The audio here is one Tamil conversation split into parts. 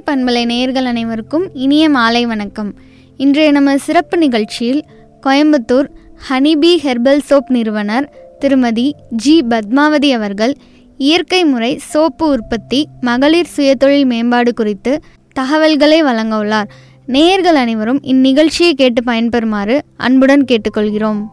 பண்பலை நேயர்கள் அனைவருக்கும் இனிய மாலை வணக்கம் இன்றைய நம்ம சிறப்பு நிகழ்ச்சியில் கோயம்புத்தூர் ஹனிபி ஹெர்பல் சோப் நிறுவனர் திருமதி ஜி பத்மாவதி அவர்கள் இயற்கை முறை சோப்பு உற்பத்தி மகளிர் சுயதொழில் மேம்பாடு குறித்து தகவல்களை வழங்க உள்ளார் நேயர்கள் அனைவரும் இந்நிகழ்ச்சியை கேட்டு பயன்பெறுமாறு அன்புடன் கேட்டுக்கொள்கிறோம்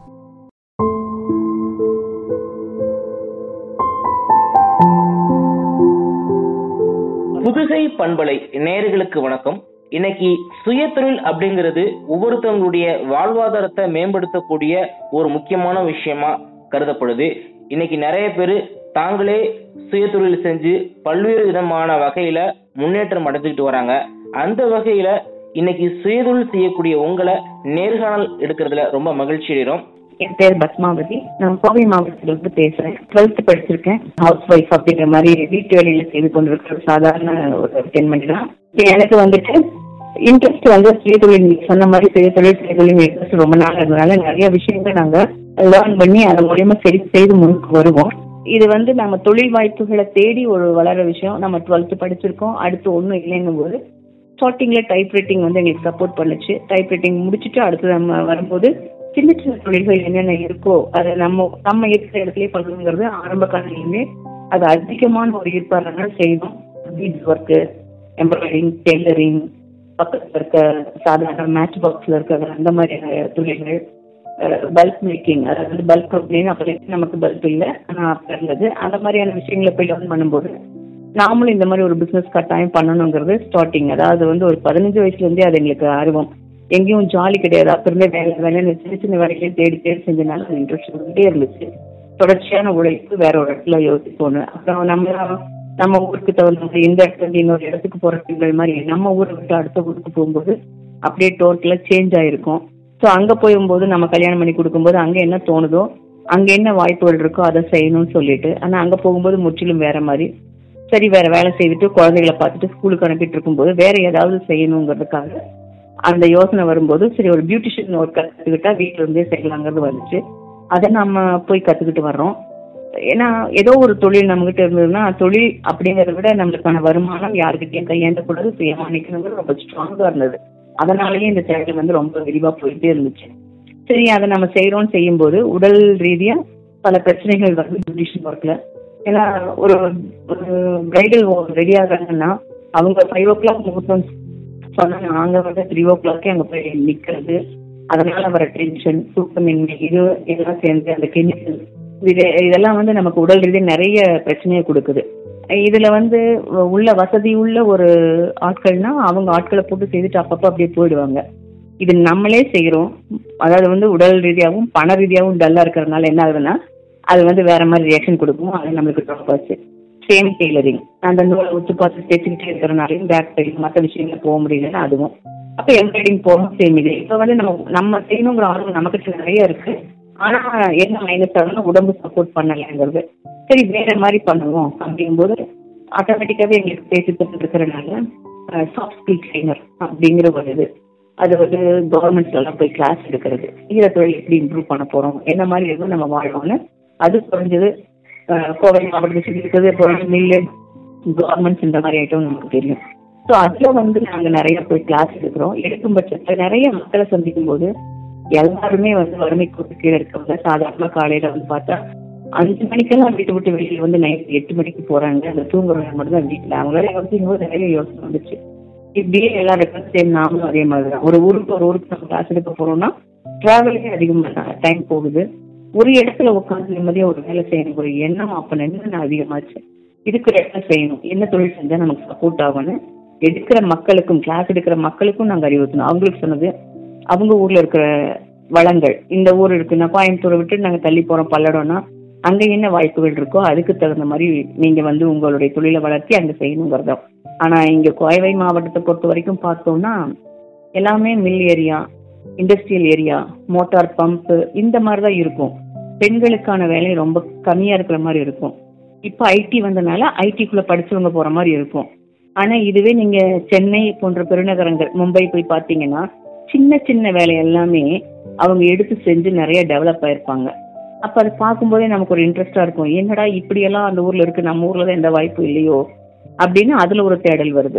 புதுகை பண்பலை நேயர்களுக்கு வணக்கம் இன்னைக்கு சுயதொழில் அப்படிங்கிறது ஒவ்வொருத்தவங்களுடைய வாழ்வாதாரத்தை மேம்படுத்தக்கூடிய ஒரு முக்கியமான விஷயமா கருதப்படுது இன்னைக்கு நிறைய பேர் தாங்களே சுயதொழில் செஞ்சு பல்வேறு விதமான வகையில முன்னேற்றம் அடைஞ்சுக்கிட்டு வராங்க அந்த வகையில இன்னைக்கு சுயதொழில் செய்யக்கூடிய உங்களை நேர்காணல் எடுக்கிறதுல ரொம்ப மகிழ்ச்சி அடைகிறோம் என் பேர் பத்மாவதி நான் கோவை மாவட்டத்துல இருந்து பேசுறேன் டுவெல்த் படிச்சிருக்கேன் ஹவுஸ் ஒய்ஃப் அப்படிங்கிற மாதிரி வீட்டு வேலையில செய்து கொண்டிருக்கிற ஒரு சாதாரண ஒரு பெண்மணி தான் எனக்கு வந்துட்டு இன்ட்ரெஸ்ட் வந்து சுயதொழில் நீங்க சொன்ன மாதிரி சுயதொழில் சுயதொழில் இன்ட்ரெஸ்ட் ரொம்ப நாள் இருந்தனால நிறைய விஷயங்கள் நாங்க லேர்ன் பண்ணி அதன் மூலியமா சரி செய்து முன்னுக்கு வருவோம் இது வந்து நம்ம தொழில் வாய்ப்புகளை தேடி ஒரு வளர விஷயம் நம்ம டுவெல்த் படிச்சிருக்கோம் அடுத்து ஒன்றும் இல்லைங்கும் போது ஸ்டார்டிங்ல டைப் ரைட்டிங் வந்து எங்களுக்கு சப்போர்ட் பண்ணுச்சு டைப் ரைட்டிங் முடிச்சுட்டு அடுத்து நம்ம வரும்போது சின்ன சின்ன தொழில்கள் என்னென்ன இருக்கோ அதை நம்ம நம்ம இருக்கிற இடத்துலயே பண்ணணுங்கிறது ஆரம்ப காலையிலுமே அது அதிகமான ஒரு ஈர்ப்பாளர்கள் செய்யணும் பீட்ஸ் ஒர்க்கு எம்ப்ராய்டிங் டெய்லரிங் பக்கத்தில் இருக்க சாதாரண மேட்ச் பாக்ஸ்ல இருக்கிற அந்த மாதிரியான தொழில்கள் பல்க் மேக்கிங் அதாவது பல்க் அப்படின்னு அப்போ நமக்கு பல்க் இல்லை ஆனால் அப்போ இருந்தது அந்த மாதிரியான விஷயங்களை போய் லேர்ன் பண்ணும்போது நாமளும் இந்த மாதிரி ஒரு பிசினஸ் கட்டாயம் பண்ணணுங்கிறது ஸ்டார்டிங் அதாவது வந்து ஒரு பதினஞ்சு வயசுல இருந்தே அது எங்களுக்கு ஆர்வம் எங்கேயும் ஜாலி கிடையாது அப்ப இருந்தே வேலை வேலைன்னு சின்ன சின்ன வேலைகளையும் தேடி தேடி செஞ்சனால அது இன்ட்ரெஸ்ட் இருந்துட்டே இருந்துச்சு தொடர்ச்சியான உழைப்பு வேற ஒரு இடத்துல யோசிப்போம் அப்புறம் நம்ம நம்ம ஊருக்கு தகுந்த மாதிரி இந்த இடத்துல இருந்து இன்னொரு இடத்துக்கு போற பெண்கள் மாதிரி நம்ம ஊரை விட்டு அடுத்த ஊருக்கு போகும்போது அப்படியே டோட்டலா சேஞ்ச் ஆயிருக்கும் ஸோ அங்க போகும்போது நம்ம கல்யாணம் பண்ணி கொடுக்கும்போது அங்க என்ன தோணுதோ அங்க என்ன வாய்ப்புகள் இருக்கோ அதை செய்யணும்னு சொல்லிட்டு ஆனா அங்க போகும்போது முற்றிலும் வேற மாதிரி சரி வேற வேலை செய்துட்டு குழந்தைகளை பார்த்துட்டு ஸ்கூலுக்கு அனுப்பிட்டு இருக்கும்போது வேற ஏதாவது செய்யணுங்கிறதுக்காக அந்த யோசனை வரும்போது சரி ஒரு பியூட்டிஷியன் ஒர்க் கற்றுக்கிட்டா வீட்டில இருந்தே செய்யலாங்கிறது வந்துச்சு அதை நம்ம போய் கத்துக்கிட்டு வர்றோம் ஏன்னா ஏதோ ஒரு தொழில் நம்மகிட்ட இருந்ததுன்னா தொழில் அப்படிங்கிறத விட நம்மளுக்கான வருமானம் யாருக்கிட்டையும் கையேண்டக்கூடாது சுயமா நிற்கணுங்கிறது ரொம்ப ஸ்ட்ராங்கா இருந்தது அதனாலயே இந்த சேனல் வந்து ரொம்ப விரிவா போயிட்டே இருந்துச்சு சரி அதை நம்ம செய்யறோம்னு செய்யும்போது உடல் ரீதியா பல பிரச்சனைகள் வருது பியூட்டிஷியன் ஒர்க்ல ஏன்னா ஒரு ஒரு பிரைடல் ரெடி ஆகிறாங்கன்னா அவங்க ஃபைவ் ஓ கிளாக் முகூர்த்தம் சொன்னா நாங்க வந்து த்ரீ ஓ கிளாக்கே அங்க போய் நிக்கிறது அதனால வர டென்ஷன் தூக்கமின்மை இது எல்லாம் சேர்ந்து அந்த கெமிக்கல் இது இதெல்லாம் வந்து நமக்கு உடல் ரீதியாக நிறைய பிரச்சனையை கொடுக்குது இதுல வந்து உள்ள வசதி உள்ள ஒரு ஆட்கள்னா அவங்க ஆட்களை போட்டு செய்துட்டு அப்பப்போ அப்படியே போயிடுவாங்க இது நம்மளே செய்யறோம் அதாவது வந்து உடல் ரீதியாகவும் பண ரீதியாகவும் டல்லா இருக்கிறதுனால என்ன ஆகுதுன்னா அது வந்து வேற மாதிரி ரியாக்ஷன் கொடுக்கும் அது நம்மளுக்கு ட்ராப் ஆச்சு சேம் டெய்லரிங் அந்த நூலை உத்து பார்த்து தேய்ச்சிக்கிட்டே இருக்கிறனாலையும் பேக் பெயின் மற்ற விஷயங்கள் போக முடியலன்னா அதுவும் அப்போ எம்ப்ராய்டிங் போகணும் சேம் இது இப்போ வந்து நம்ம நம்ம செய்யணுங்கிற ஆர்வம் நமக்கு நிறைய இருக்கு ஆனா என்ன மைனஸ் ஆகுதுன்னா உடம்பு சப்போர்ட் பண்ணலைங்கிறது சரி வேற மாதிரி பண்ணுவோம் அப்படிங்கும்போது ஆட்டோமேட்டிக்காவே எங்களுக்கு பேசி இருக்கிறனால சாஃப்ட் ஸ்கில் ட்ரைனர் அப்படிங்கிற ஒரு இது அது வந்து கவர்மெண்ட்ல எல்லாம் போய் கிளாஸ் எடுக்கிறது ஈரத்தொழில் எப்படி இம்ப்ரூவ் பண்ண போறோம் என்ன மாதிரி எதுவும் நம்ம வாழ்வோம்னு அது குறைஞ்சது கோவை மாவட்டத்தில் இருக்கிறது அப்புறம் மில்லு கவர்மெண்ட்ஸ் இந்த மாதிரி ஐட்டம் நமக்கு தெரியும் ஸோ அதில் வந்து நாங்கள் நிறைய போய் கிளாஸ் எடுக்கிறோம் எடுக்கும் பட்சத்தில் நிறைய மக்களை சந்திக்கும் போது எல்லாருமே வந்து வறுமை கோட்டு கீழே இருக்கவங்க சாதாரணமாக காலையில் வந்து பார்த்தா அஞ்சு மணிக்கெல்லாம் வீட்டு விட்டு வெளியில் வந்து நைட் எட்டு மணிக்கு போகிறாங்க அந்த தூங்குறவங்க மட்டும் தான் வீட்டில் அவங்களே யோசிக்கும் நிறைய யோசனை வந்துச்சு இப்படியே எல்லாருக்கும் சரி நாமளும் அதே மாதிரி தான் ஒரு ஊருக்கு ஒரு ஊருக்கு நம்ம கிளாஸ் எடுக்க போகிறோம்னா ட்ராவலிங்கே அதிகமாக டைம் போகுது ஒரு இடத்துல உட்காந்து நிம்மதியாக ஒரு வேலை செய்யணும் ஒரு எண்ணம் அப்போ என்னென்ன அதிகமாச்சு இருக்கிற இடத்துல செய்யணும் என்ன தொழில் செஞ்சால் நமக்கு சப்போர்ட் ஆகும்னு எடுக்கிற மக்களுக்கும் கிளாஸ் எடுக்கிற மக்களுக்கும் நாங்கள் அறிவுறுத்தணும் அவங்களுக்கு சொன்னது அவங்க ஊர்ல இருக்கிற வளங்கள் இந்த ஊர் இருக்குன்னா கோயம்புத்தூரை விட்டு நாங்கள் தள்ளி போறோம் பல்லடம்னா அங்க என்ன வாய்ப்புகள் இருக்கோ அதுக்கு தகுந்த மாதிரி நீங்க வந்து உங்களுடைய தொழிலை வளர்த்தி அங்க செய்யணுங்கிறதும் ஆனா இங்க கோயவை மாவட்டத்தை பொறுத்த வரைக்கும் பார்த்தோம்னா எல்லாமே mill area industrial area motor pump இந்த மாதிரி தான் இருக்கும் பெண்களுக்கான வேலை ரொம்ப கம்மியா இருக்கிற மாதிரி இருக்கும் இப்போ ஐடி வந்தனால ஐடிக்குள்ள படிச்சவங்க போற மாதிரி இருக்கும் ஆனா இதுவே நீங்க சென்னை போன்ற பெருநகரங்கள் மும்பை போய் பார்த்தீங்கன்னா சின்ன சின்ன வேலை எல்லாமே அவங்க எடுத்து செஞ்சு நிறைய டெவலப் ஆயிருப்பாங்க அப்ப அதை பார்க்கும்போதே நமக்கு ஒரு இன்ட்ரெஸ்டா இருக்கும் என்னடா இப்படியெல்லாம் அந்த ஊர்ல இருக்கு நம்ம ஊர்ல தான் எந்த வாய்ப்பும் இல்லையோ அப்படின்னு அதுல ஒரு தேடல் வருது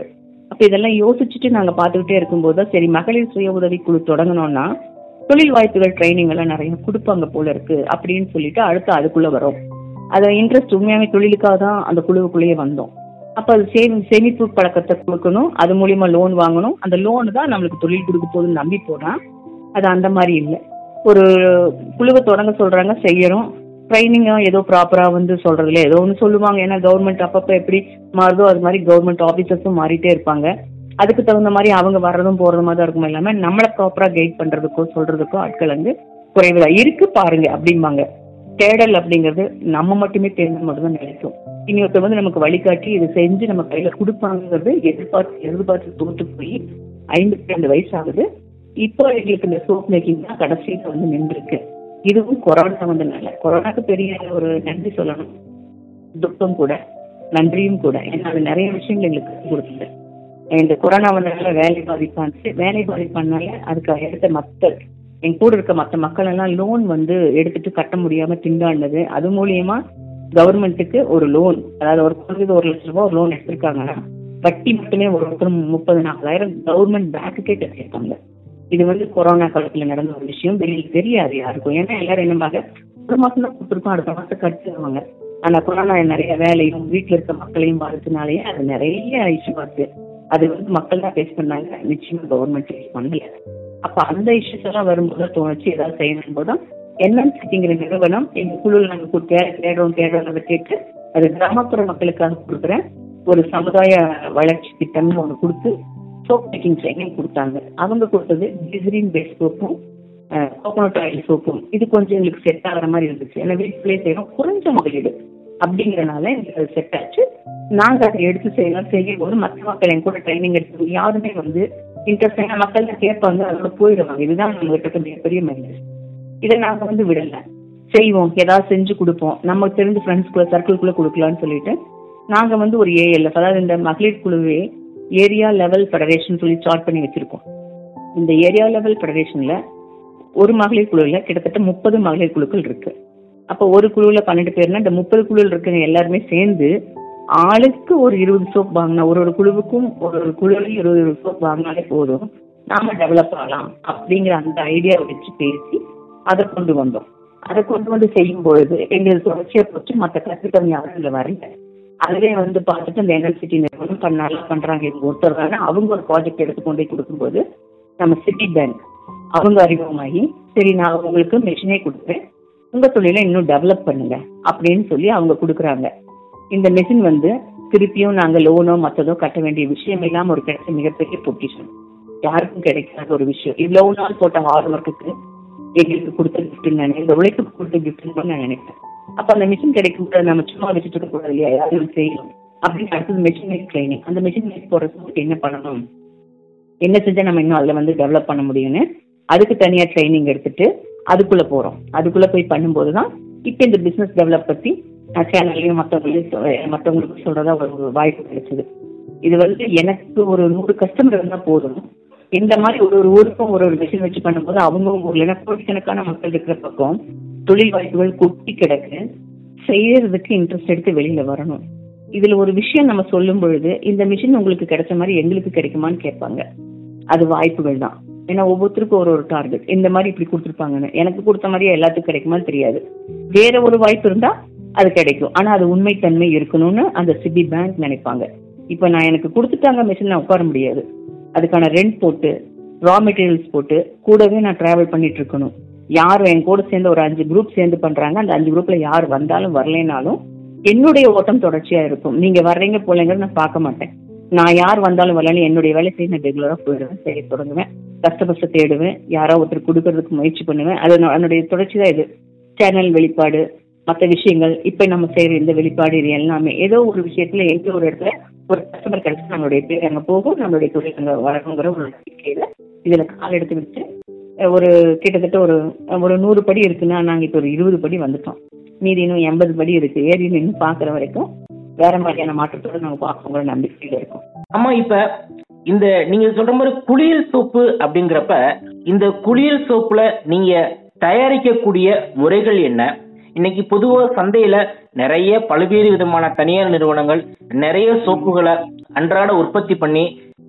அப்ப இதெல்லாம் யோசிச்சுட்டு நாங்க பார்த்துக்கிட்டே இருக்கும்போது தான் சரி மகளிர் சுய உதவி குழு தொடங்கணும்னா தொழில் வாய்ப்புகள் ட்ரைனிங் எல்லாம் நிறைய கொடுப்பாங்க போல இருக்கு அப்படின்னு சொல்லிட்டு அடுத்து அதுக்குள்ள வரும் அது இன்ட்ரெஸ்ட் உண்மையாவே தொழிலுக்காக தான் அந்த குழுவுக்குள்ளேயே வந்தோம் அப்ப அது சேமி சேமிப்பு பழக்கத்தை கொடுக்கணும் அது மூலியமா லோன் வாங்கணும் அந்த லோன் தான் நம்மளுக்கு தொழில் கொடுக்க போகுதுன்னு நம்பி போனா அது அந்த மாதிரி இல்லை ஒரு குழுவை தொடங்க சொல்றாங்க செய்யறோம் ட்ரைனிங்கும் ஏதோ ப்ராப்பரா வந்து சொல்றதுல ஏதோ ஒன்று சொல்லுவாங்க ஏன்னா கவர்மெண்ட் அப்பப்போ எப்படி மாறுதோ அது மாதிரி கவர்மெண்ட் ஆஃபீஸர்ஸும் மாறிட்டே இருப்பாங்க அதுக்கு தகுந்த மாதிரி அவங்க வர்றதும் போறதும் மாதிரி தான் இருக்கும் இல்லாம நம்மளை ப்ராப்பரா கைட் பண்றதுக்கோ சொல்றதுக்கோ ஆட்கள் வந்து குறைவுதான் இருக்கு பாருங்க அப்படிம்பாங்க தேடல் அப்படிங்கிறது நம்ம மட்டுமே தேர்ந்தது மட்டும்தான் நினைக்கும் இனி ஒருத்தர் வந்து நமக்கு வழிகாட்டி இது செஞ்சு நம்ம கையில கொடுப்பாங்கிறது எதிர்பார்த்து எதிர்பார்த்து தோத்து போய் ஐம்பத்தி ரெண்டு வயசு ஆகுது இப்போ எங்களுக்கு இந்த சோப் மேக்கிங் தான் கடைசியில வந்து நின்றுருக்கு இதுவும் கொரோனா வந்தனால கொரோனாக்கு பெரிய ஒரு நன்றி சொல்லணும் துக்கம் கூட நன்றியும் கூட ஏன்னா அது நிறைய விஷயங்கள் எங்களுக்கு கற்றுக் கொடுத்தது இந்த கொரோனா வந்தனால வேலை பாதிப்பாச்சு வேலை பாதிப்பானால அதுக்கு எடுத்த மத்த என் கூட இருக்க மற்ற மக்கள் எல்லாம் லோன் வந்து எடுத்துட்டு கட்ட முடியாம திண்டாடினது அது மூலியமா கவர்மெண்ட்டுக்கு ஒரு லோன் அதாவது ஒரு குறைஞ்சது ஒரு லட்ச ரூபாய் ஒரு லோன் எடுத்திருக்காங்கன்னா வட்டி மட்டுமே ஒரு ஒருத்தர் முப்பது நாலாயிரம் கவர்மெண்ட் பேங்க்குக்கே கட்டியிருக்காங்க இது வந்து கொரோனா காலத்துல நடந்த ஒரு விஷயம் வெளியில தெரியாது யாருக்கும் ஏன்னா எல்லாரும் என்னம்பாங்க ஒரு மாசம் தான் கொடுத்துருக்கோம் அடுத்த மாசம் கட்டுவாங்க ஆனா கொரோனா நிறைய வேலையும் வீட்டுல இருக்க மக்களையும் பாதிச்சனாலேயே அது நிறைய இஷ்யூ ஆச்சு அது வந்து மக்கள் தான் ஃபேஸ் பண்ணாங்க நிச்சயமா கவர்மெண்ட் ஃபேஸ் பண்ணல அப்ப அந்த இஷ்யூஸ் எல்லாம் வரும்போது தான் தோணுச்சு ஏதாவது செய்யணும் போதுதான் என்என்சிங்கிற நிறுவனம் எங்க குழுவில் நாங்க கு- தே- தேடுறோம் தேடுறோம் கேட்டு அது கிராமப்புற மக்களுக்காக கொடுக்குறேன் ஒரு சமுதாய வளர்ச்சி திட்டம்னு ஒன்று கொடுத்து சோப் மேக்கிங் ட்ரைனிங் கொடுத்தாங்க அவங்க கொடுத்தது கிளிசரின் பேஸ் சோப்பும் கோகோனட் ஆயில் சோப்பும் இது கொஞ்சம் எங்களுக்கு செட் ஆகிற மாதிரி இருந்துச்சு ஏன்னா வீட்டிலே செய்யறோம் குறைஞ்ச முதலீடு அப்படிங்கறனால எங்களுக்கு அது செட் ஆச்சு நாங்க அதை எடுத்து செய்யலாம் செய்யும் போது மற்ற மக்கள் என் கூட ட்ரைனிங் எடுத்து யாருமே வந்து இன்ட்ரெஸ்ட் ஏன்னா மக்கள் தான் கேட்பாங்க அதோட போயிடுவாங்க இதுதான் நம்ம கிட்ட மிகப்பெரிய மைனஸ் இதை நாங்க வந்து விடல செய்வோம் ஏதாவது செஞ்சு கொடுப்போம் நம்ம தெரிஞ்ச ஃப்ரெண்ட்ஸ்குள்ள சர்க்கிள்குள்ள கொடுக்கலாம்னு சொல்லிட்டு நாங்க வந்து ஒரு ஏஎல்எஃப் அதாவது இந்த மகளிர் குழுவே ஏரியா லெவல் ஃபெடரேஷன் சொல்லி ஸ்டார்ட் பண்ணி வச்சிருக்கோம் இந்த ஏரியா லெவல் ஃபெடரேஷன்ல ஒரு மகளிர் குழுவில் கிட்டத்தட்ட முப்பது மகளிர் குழுக்கள் இருக்கு அப்போ ஒரு குழுவில் பன்னெண்டு பேர்னா இந்த முப்பது குழுவில் இருக்கவங்க எல்லாருமே சேர்ந்து ஆளுக்கு ஒரு இருபது சோப் வாங்கினா ஒரு ஒரு குழுவுக்கும் ஒரு ஒரு குழுவில் இருபது இருபது சோப் வாங்கினாலே போதும் நாம டெவலப் ஆகலாம் அப்படிங்கிற அந்த ஐடியா வச்சு பேசி அதை கொண்டு வந்தோம் அதை கொண்டு வந்து செய்யும் பொழுது எங்களுக்கு தொடர்ச்சியா போச்சு மற்ற கற்றுக்கவங்க யாரும் இல்லை வரல அதுவே வந்து பார்த்துட்டு இந்த என்எல்சிட்டி நிறுவனம் பண்ண நல்லா பண்றாங்க இது ஒருத்தர் தானே அவங்க ஒரு ப்ராஜெக்ட் எடுத்து கொண்டு போய் கொடுக்கும்போது நம்ம சிட்டி பேங்க் அவங்க அறிமுகமாகி சரி நான் உங்களுக்கு மெஷினே கொடுக்குறேன் உங்க தொழிலை இன்னும் டெவலப் பண்ணுங்க அப்படின்னு சொல்லி அவங்க கொடுக்குறாங்க இந்த மெஷின் வந்து திருப்பியும் நாங்க லோனோ மற்றதோ கட்ட வேண்டிய விஷயம் இல்லாம ஒரு கிடைச்ச மிகப்பெரிய பொக்கிஷன் யாருக்கும் கிடைக்காத ஒரு விஷயம் இவ்வளவு நாள் போட்ட ஹார்ட் ஒர்க்குக்கு எங்களுக்கு கொடுத்த கிஃப்ட் நான் இந்த உழைப்புக்கு கொடுத்த கிஃப்ட்னு நான் நினைப்பேன் அப்ப அந்த மிஷின் கிடைக்கும் போது நம்ம சும்மா வச்சுட்டு இருக்க கூடாது இல்லையா யாரும் செய்யணும் அப்படின்னு அடுத்தது மெஷின் மேக் ட்ரைனிங் அந்த மெஷின் மேக் போறதுக்கு என்ன பண்ணணும் என்ன செஞ்சா நம்ம இன்னும் அதுல வந்து டெவலப் பண்ண முடியும்னு அதுக்கு தனியா ட்ரைனிங் எடுத்துட்டு அதுக்குள்ள போறோம் அதுக்குள்ள போய் பண்ணும்போது தான் இப்போ இந்த பிசினஸ் டெவலப் பத்தி சேனல்லையும் மற்றவங்களையும் மற்றவங்களுக்கு சொல்றதா ஒரு வாய்ப்பு கிடைச்சது இது வந்து எனக்கு ஒரு நூறு கஸ்டமர் இருந்தா போதும் இந்த மாதிரி ஒரு ஒரு ஊருக்கும் ஒரு ஒரு மிஷின் வச்சு பண்ணும்போது அவங்க ஊர்ல ஏன்னா கோடிக்கணக்கான மக்கள் இருக்கிற பக்கம் தொழில் வாய்ப்புகள் கொட்டி கிடக்கு செய்யறதுக்கு இன்ட்ரெஸ்ட் எடுத்து வெளியில வரணும் இதுல ஒரு விஷயம் நம்ம சொல்லும் பொழுது இந்த மிஷின் உங்களுக்கு கிடைச்ச மாதிரி எங்களுக்கு கிடைக்குமான்னு கேட்பாங்க அது வாய்ப்புகள் தான் ஏன்னா ஒவ்வொருத்தருக்கும் ஒரு ஒரு டார்கெட் இந்த மாதிரி இப்படி கொடுத்துருப்பாங்கன்னு எனக்கு கொடுத்த மாதிரியே எல்லாத்துக்கும் கிடைக்குமான்னு தெரியாது வேற ஒரு வாய்ப்பு இருந்தா அது கிடைக்கும் ஆனா அது உண்மைத்தன்மை இருக்கணும்னு அந்த சிட்டி பேங்க் நினைப்பாங்க இப்போ நான் எனக்கு கொடுத்துட்டாங்க மிஷின் நான் உட்கார முடியாது அதுக்கான ரெண்ட் போட்டு ரா மெட்டீரியல்ஸ் போட்டு கூடவே நான் டிராவல் பண்ணிட்டு இருக்கணும் யார் என் கூட சேர்ந்து ஒரு அஞ்சு குரூப் சேர்ந்து பண்றாங்க அந்த அஞ்சு குரூப்ல யார் வந்தாலும் வரலைனாலும் என்னுடைய ஓட்டம் தொடர்ச்சியா இருக்கும் நீங்க வர்றீங்க போலங்கிறத நான் பார்க்க மாட்டேன் நான் யார் வந்தாலும் வரலன்னு என்னுடைய வேலை செய்ய நான் ரெகுலரா போயிடுவேன் செய்ய தொடங்குவேன் கஷ்டப்பட்டு தேடுவேன் யாரோ ஒருத்தர் கொடுக்கறதுக்கு முயற்சி பண்ணுவேன் அது நான் என்னுடைய தொடர்ச்சி தான் இது சேனல் வெளிப்பாடு மற்ற விஷயங்கள் இப்ப நம்ம செய்யற இந்த வெளிப்பாடு இது எல்லாமே ஏதோ ஒரு விஷயத்துல எங்க ஒரு இடத்துல ஒரு கஸ்டமர் கிடைச்சு நம்மளுடைய பேர் அங்க போகும் நம்மளுடைய தொழில் அங்க வரணுங்கிற ஒரு நம்பிக்கையில இதுல கால் எடுத்து வச்சு அஹ், ஒரு கிட்டத்தட்ட ஒரு ஒரு நூறு படி இருக்குன்னா நாங்க இப்ப ஒரு இருபது படி வந்துட்டோம் மீதி இன்னும் எண்பது படி இருக்கு ஏறி நின்று பாக்குற வரைக்கும் வேற மாதிரியான மாற்றத்தோட நாங்க பார்க்கணுங்கிற நம்பிக்கையில இருக்கோம் அம்மா இப்ப இந்த நீங்க சொல்ற மாதிரி குளியல் சோப்பு அப்படிங்கிறப்ப இந்த குளியல் சோப்புல நீங்க தயாரிக்கக்கூடிய முறைகள் என்ன இன்னைக்கு பொதுவா சந்தையில நிறைய பல்வேறு விதமான தனியார் நிறுவனங்கள் நிறைய சோப்புகளை அன்றாட உற்பத்தி பண்ணி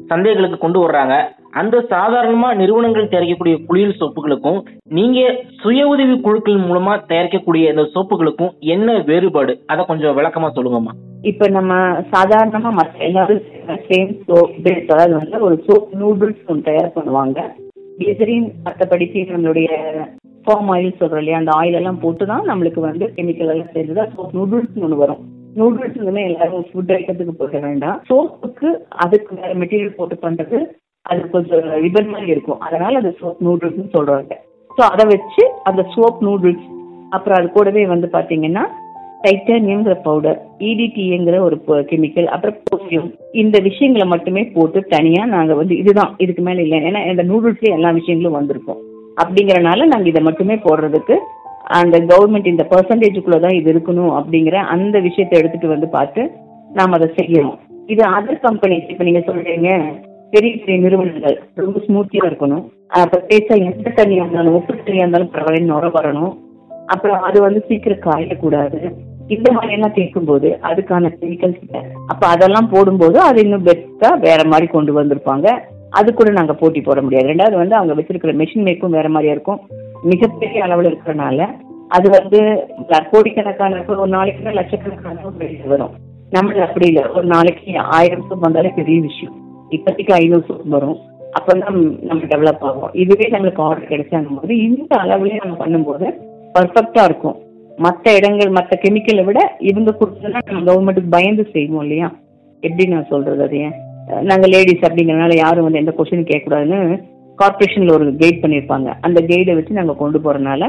சந்தைகளுக்கு கொண்டு வர்றாங்க அந்த சாதாரணமா நிறுவனங்கள் தயாரிக்கக்கூடிய குளியல் சோப்புகளுக்கும் நீங்க சுய உதவி குழுக்கள் மூலமா தயாரிக்கக்கூடிய இந்த சோப்புகளுக்கும் என்ன வேறுபாடு அதை கொஞ்சம் விளக்கமா சொல்லுங்கம்மா இப்ப நம்ம சாதாரணமா மற்ற எல்லாரும் சேம் சோப் பேஸ் அதாவது வந்து ஒரு சோப் நூடுல்ஸ் ஒன்று தயார் பண்ணுவாங்க கிளிசரின் மற்றபடிக்கு நம்மளுடைய ஃபார்ம் ஆயில் சொல்றோம் இல்லையா அந்த ஆயில் எல்லாம் போட்டு தான் நம்மளுக்கு வந்து கெமிக்கல் எல்லாம் சேர்ந்து தான் சோப் நூடுல்ஸ் ஒன்று வரும் நூடுல்ஸ் வந்து எல்லாரும் ஃபுட் ஐட்டத்துக்கு போட வேண்டாம் சோப்புக்கு அதுக்கு வேற மெட்டீரியல் போட்டு பண்றது அது கொஞ்சம் ரிபன் மாதிரி இருக்கும் அதனால அது சோப் நூடுல்ஸ்னு சொல்றாங்க ஸோ அதை வச்சு அந்த சோப் நூடுல்ஸ் அப்புறம் அது கூடவே வந்து பாத்தீங்கன்னா டைட்டானியம்ங்கிற பவுடர் இடிடிங்கிற ஒரு கெமிக்கல் அப்புறம் போசியம் இந்த விஷயங்களை மட்டுமே போட்டு தனியா நாங்க வந்து இதுதான் இதுக்கு மேல இல்லை ஏன்னா இந்த நூடுல்ஸ்ல எல்லா விஷயங்களும் வந்திருக்கும் அப்படிங்கறனால நாங்க இதை மட்டுமே போடுறதுக்கு அந்த கவர்மெண்ட் இந்த பர்சன்டேஜுக்குள்ள தான் இது இருக்கணும் அப்படிங்கிற அந்த விஷயத்தை எடுத்துட்டு வந்து பார்த்து நாம் அதை செய்யணும் இது அதர் கம்பெனிஸ் இப்ப நீங்க சொல்றீங்க பெரிய பெரிய நிறுவனங்கள் ரொம்ப ஸ்மூத்தியா இருக்கணும் அப்புறம் பேச எந்த தண்ணியா இருந்தாலும் உப்பு தண்ணியா இருந்தாலும் பரவாயில்ல நுர வரணும் அப்புறம் அது வந்து சீக்கிரம் காயக்கூடாது இந்த மாதிரி எல்லாம் கேட்கும்போது அதுக்கான கெமிக்கல்ஸ் அப்ப அதெல்லாம் போடும்போது அது இன்னும் பெஸ்டா வேற மாதிரி கொண்டு வந்திருப்பாங்க அது கூட நாங்க போட்டி போட முடியாது ரெண்டாவது வந்து அவங்க வச்சிருக்கிற மெஷின் மேக்கும் வேற மாதிரியா இருக்கும் மிகப்பெரிய அளவுல இருக்கிறனால அது வந்து கோடிக்கணக்கான ஒரு நாளைக்கு தான் லட்சக்கணக்கான வெளியே வரும் நம்மள அப்படி இல்லை ஒரு நாளைக்கு ஆயிரம் சோப் வந்தாலே பெரிய விஷயம் இப்போதைக்கு ஐநூறு சோப் வரும் அப்பதான் நம்ம டெவலப் ஆகும் இதுவே நம்மளுக்கு ஆர்டர் கிடைச்சாங்க போது இந்த அளவுலயே நம்ம பண்ணும்போது பர்ஃபெக்டா இருக்கும் மற்ற இடங்கள் மற்ற கெமிக்கலை விட இவங்க கொடுத்ததுன்னா நம்ம கவர்மெண்ட்டுக்கு பயந்து செய்வோம் இல்லையா எப்படி நான் சொல்றது அது ஏன் நாங்க லேடிஸ் அப்படிங்கறனால யாரும் வந்து எந்த கொஸ்டின் கேட்கக்கூடாதுன்னு கார்பரேஷன்ல ஒரு கைட் பண்ணியிருப்பாங்க அந்த கைடை வச்சு நாங்க கொண்டு போறதுனால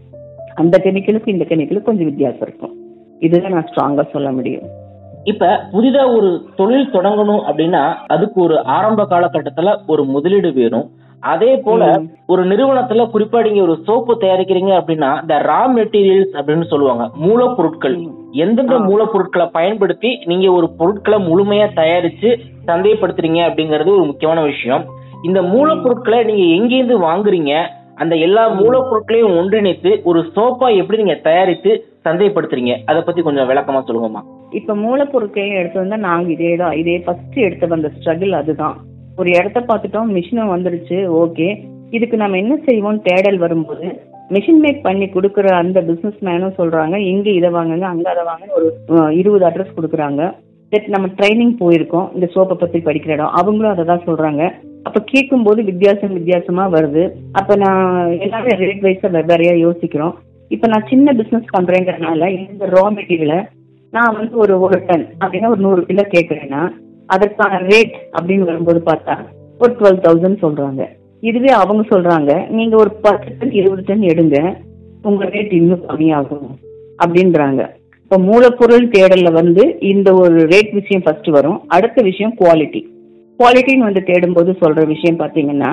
அந்த கெமிக்கலுக்கு இந்த கெமிக்கலுக்கு கொஞ்சம் வித்தியாசம் இருக்கும் இதுதான் நான் ஸ்ட்ராங்கா சொல்ல முடியும் இப்ப புதிதா ஒரு தொழில் தொடங்கணும் அப்படின்னா அதுக்கு ஒரு ஆரம்ப காலகட்டத்துல ஒரு முதலீடு வேணும் அதே போல ஒரு நிறுவனத்துல குறிப்பா நீங்க ஒரு சோப்பு தயாரிக்கிறீங்க அப்படின்னா இந்த ரா மெட்டீரியல்ஸ் அப்படின்னு சொல்லுவாங்க மூலப்பொருட்கள் எந்தெந்த மூலப்பொருட்களை பயன்படுத்தி நீங்க ஒரு பொருட்களை முழுமையா தயாரிச்சு சந்தைப்படுத்துறீங்க அப்படிங்கிறது ஒரு முக்கியமான விஷயம் இந்த மூலப்பொருட்களை நீங்க எங்கேருந்து வாங்குறீங்க அந்த எல்லா மூலப்பொருட்களையும் ஒன்றிணைத்து ஒரு சோப்பா எப்படி நீங்க தயாரித்து சந்தைப்படுத்துறீங்க அதை பத்தி கொஞ்சம் விளக்கமா சொல்லுங்கம்மா இப்ப மூலப்பொருட்களையும் எடுத்து வந்தா நாங்க இதே தான் இதே ஃபர்ஸ்ட் எடுத்து வந்த ஸ்ட்ரகிள் அதுதான் ஒரு இடத்த பார்த்துட்டோம் மிஷினும் வந்துருச்சு ஓகே இதுக்கு நம்ம என்ன செய்வோம் தேடல் வரும்போது மிஷின் மேக் பண்ணி கொடுக்குற அந்த பிசினஸ் மேனும் சொல்றாங்க இங்க இதை வாங்குங்க அங்க அதை வாங்குங்க ஒரு இருபது அட்ரஸ் கொடுக்குறாங்க சரி நம்ம ட்ரைனிங் போயிருக்கோம் இந்த சோப்பை பத்தி படிக்கிற இடம் அவங்களும் அதை தான் சொல்றாங்க அப்ப கேட்கும்போது வித்தியாசம் வித்தியாசமா வருது அப்ப நான் எல்லாமே ரேட் வைஸா வெவ்வேறையா யோசிக்கிறோம் இப்ப நான் சின்ன பிசினஸ் பண்றேங்கிறதுனால இந்த ரா மெட்டீரியலை நான் வந்து ஒரு ஒரு டன் அப்படின்னா ஒரு நூறு கிலோ கேட்கறேன்னா அதற்கான ரேட் அப்படின்னு வரும்போது பார்த்தா ஒரு டுவெல் தௌசண்ட் சொல்றாங்க இதுவே அவங்க சொல்றாங்க நீங்க ஒரு பத்து டன் இருபது டன் எடுங்க உங்க ரேட் இன்னும் கம்மியாகும் அப்படின்றாங்க இப்போ மூலப்பொருள் தேடல்ல வந்து இந்த ஒரு ரேட் விஷயம் ஃபர்ஸ்ட் வரும் அடுத்த விஷயம் குவாலிட்டி குவாலிட்டின்னு வந்து தேடும்போது சொல்ற விஷயம் பார்த்தீங்கன்னா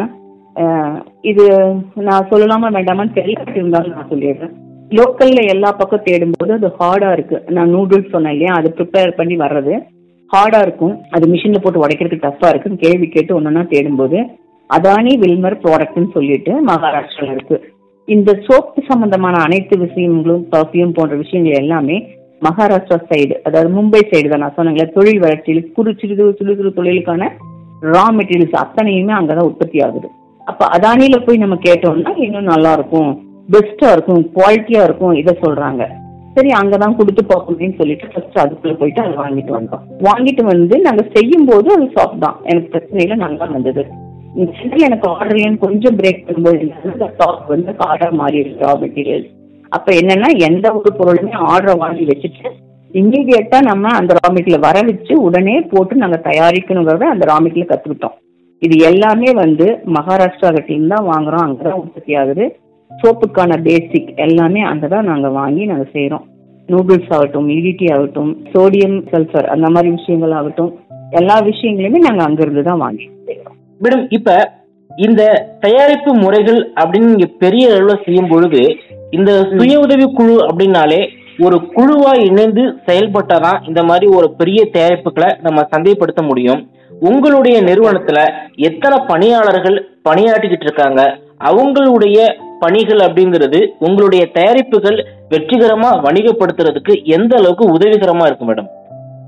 இது நான் சொல்லலாமா வேண்டாமான்னு தெரியல இருந்தாலும் நான் சொல்லிடுறேன் லோக்கல்ல எல்லா பக்கம் தேடும்போது அது ஹார்டா இருக்கு நான் நூடுல்ஸ் சொன்னேன் இல்லையா அது ப்ரிப்பேர் பண்ணி வர்றது ஹார்டா இருக்கும் அது மிஷின்ல போட்டு உடைக்கிறதுக்கு டஃப்பா இருக்கு கேள்வி கேட்டு ஒன்னொன்னா தேடும்போது அதானி வில்மர் ப்ராடக்ட்னு சொல்லிட்டு மகாராஷ்டிரால இருக்கு இந்த சோப்பு சம்பந்தமான அனைத்து விஷயங்களும் பர்ஃபியூம் போன்ற விஷயங்கள் எல்லாமே மகாராஷ்டிரா சைடு அதாவது மும்பை சைடு தான் நான் சொன்னேங்களே தொழில் வளர்ச்சியில் குறு சிறு சிறு சிறு தொழிலுக்கான ரா மெட்டீரியல்ஸ் அத்தனையுமே அங்கதான் உற்பத்தி ஆகுது அப்ப அதானியில போய் நம்ம கேட்டோம்னா இன்னும் நல்லா இருக்கும் பெஸ்டா இருக்கும் குவாலிட்டியா இருக்கும் இதை சொல்றாங்க சரி அங்கதான் கொடுத்து பார்க்கணும்னு சொல்லிட்டு ஃபர்ஸ்ட் அதுக்குள்ள போயிட்டு அதை வாங்கிட்டு வந்தோம் வாங்கிட்டு வந்து நாங்க செய்யும் போது அது சாஃப்ட் தான் எனக்கு பிரச்சனை இல்லை நல்லா வந்தது இந்த எனக்கு ஆர்டர் கொஞ்சம் பிரேக் பண்ணும்போது அந்த டாப் வந்து ஆர்டர் மாறி இருக்கு ரா மெட்டீரியல் அப்ப என்னன்னா எந்த ஒரு பொருளுமே ஆர்டரை வாங்கி வச்சுட்டு இம்மீடியட்டா நம்ம அந்த ரா மெட்டீரியல் வர வச்சு உடனே போட்டு நாங்க தயாரிக்கணுங்கிறத அந்த ரா மெட்டீரியல் கத்துக்கிட்டோம் இது எல்லாமே வந்து மகாராஷ்டிரா டீம் தான் வாங்குறோம் அங்கதான் உற்பத்தி ஆகுது சோப்புக்கான பேசிக் எல்லாமே அங்கதான் நாங்க வாங்கி நாங்க செய்யறோம் நூடுல்ஸ் ஆகட்டும் இடிடி ஆகட்டும் சோடியம் சல்ஃபர் அந்த மாதிரி விஷயங்கள் ஆகட்டும் எல்லா விஷயங்களுமே நாங்க அங்கிருந்து தான் வாங்கி செய்யறோம் மேடம் இப்ப இந்த தயாரிப்பு முறைகள் அப்படின்னு நீங்க பெரிய அளவுல செய்யும் பொழுது இந்த சுய உதவி குழு அப்படின்னாலே ஒரு குழுவா இணைந்து செயல்பட்டாதான் இந்த மாதிரி ஒரு பெரிய தயாரிப்புகளை நம்ம சந்தைப்படுத்த முடியும் உங்களுடைய நிறுவனத்துல எத்தனை பணியாளர்கள் பணியாற்றிக்கிட்டு இருக்காங்க அவங்களுடைய பணிகள் அப்படிங்கிறது உங்களுடைய தயாரிப்புகள் வெற்றிகரமா வணிகப்படுத்துறதுக்கு எந்த அளவுக்கு உதவிகரமா இருக்கு மேடம்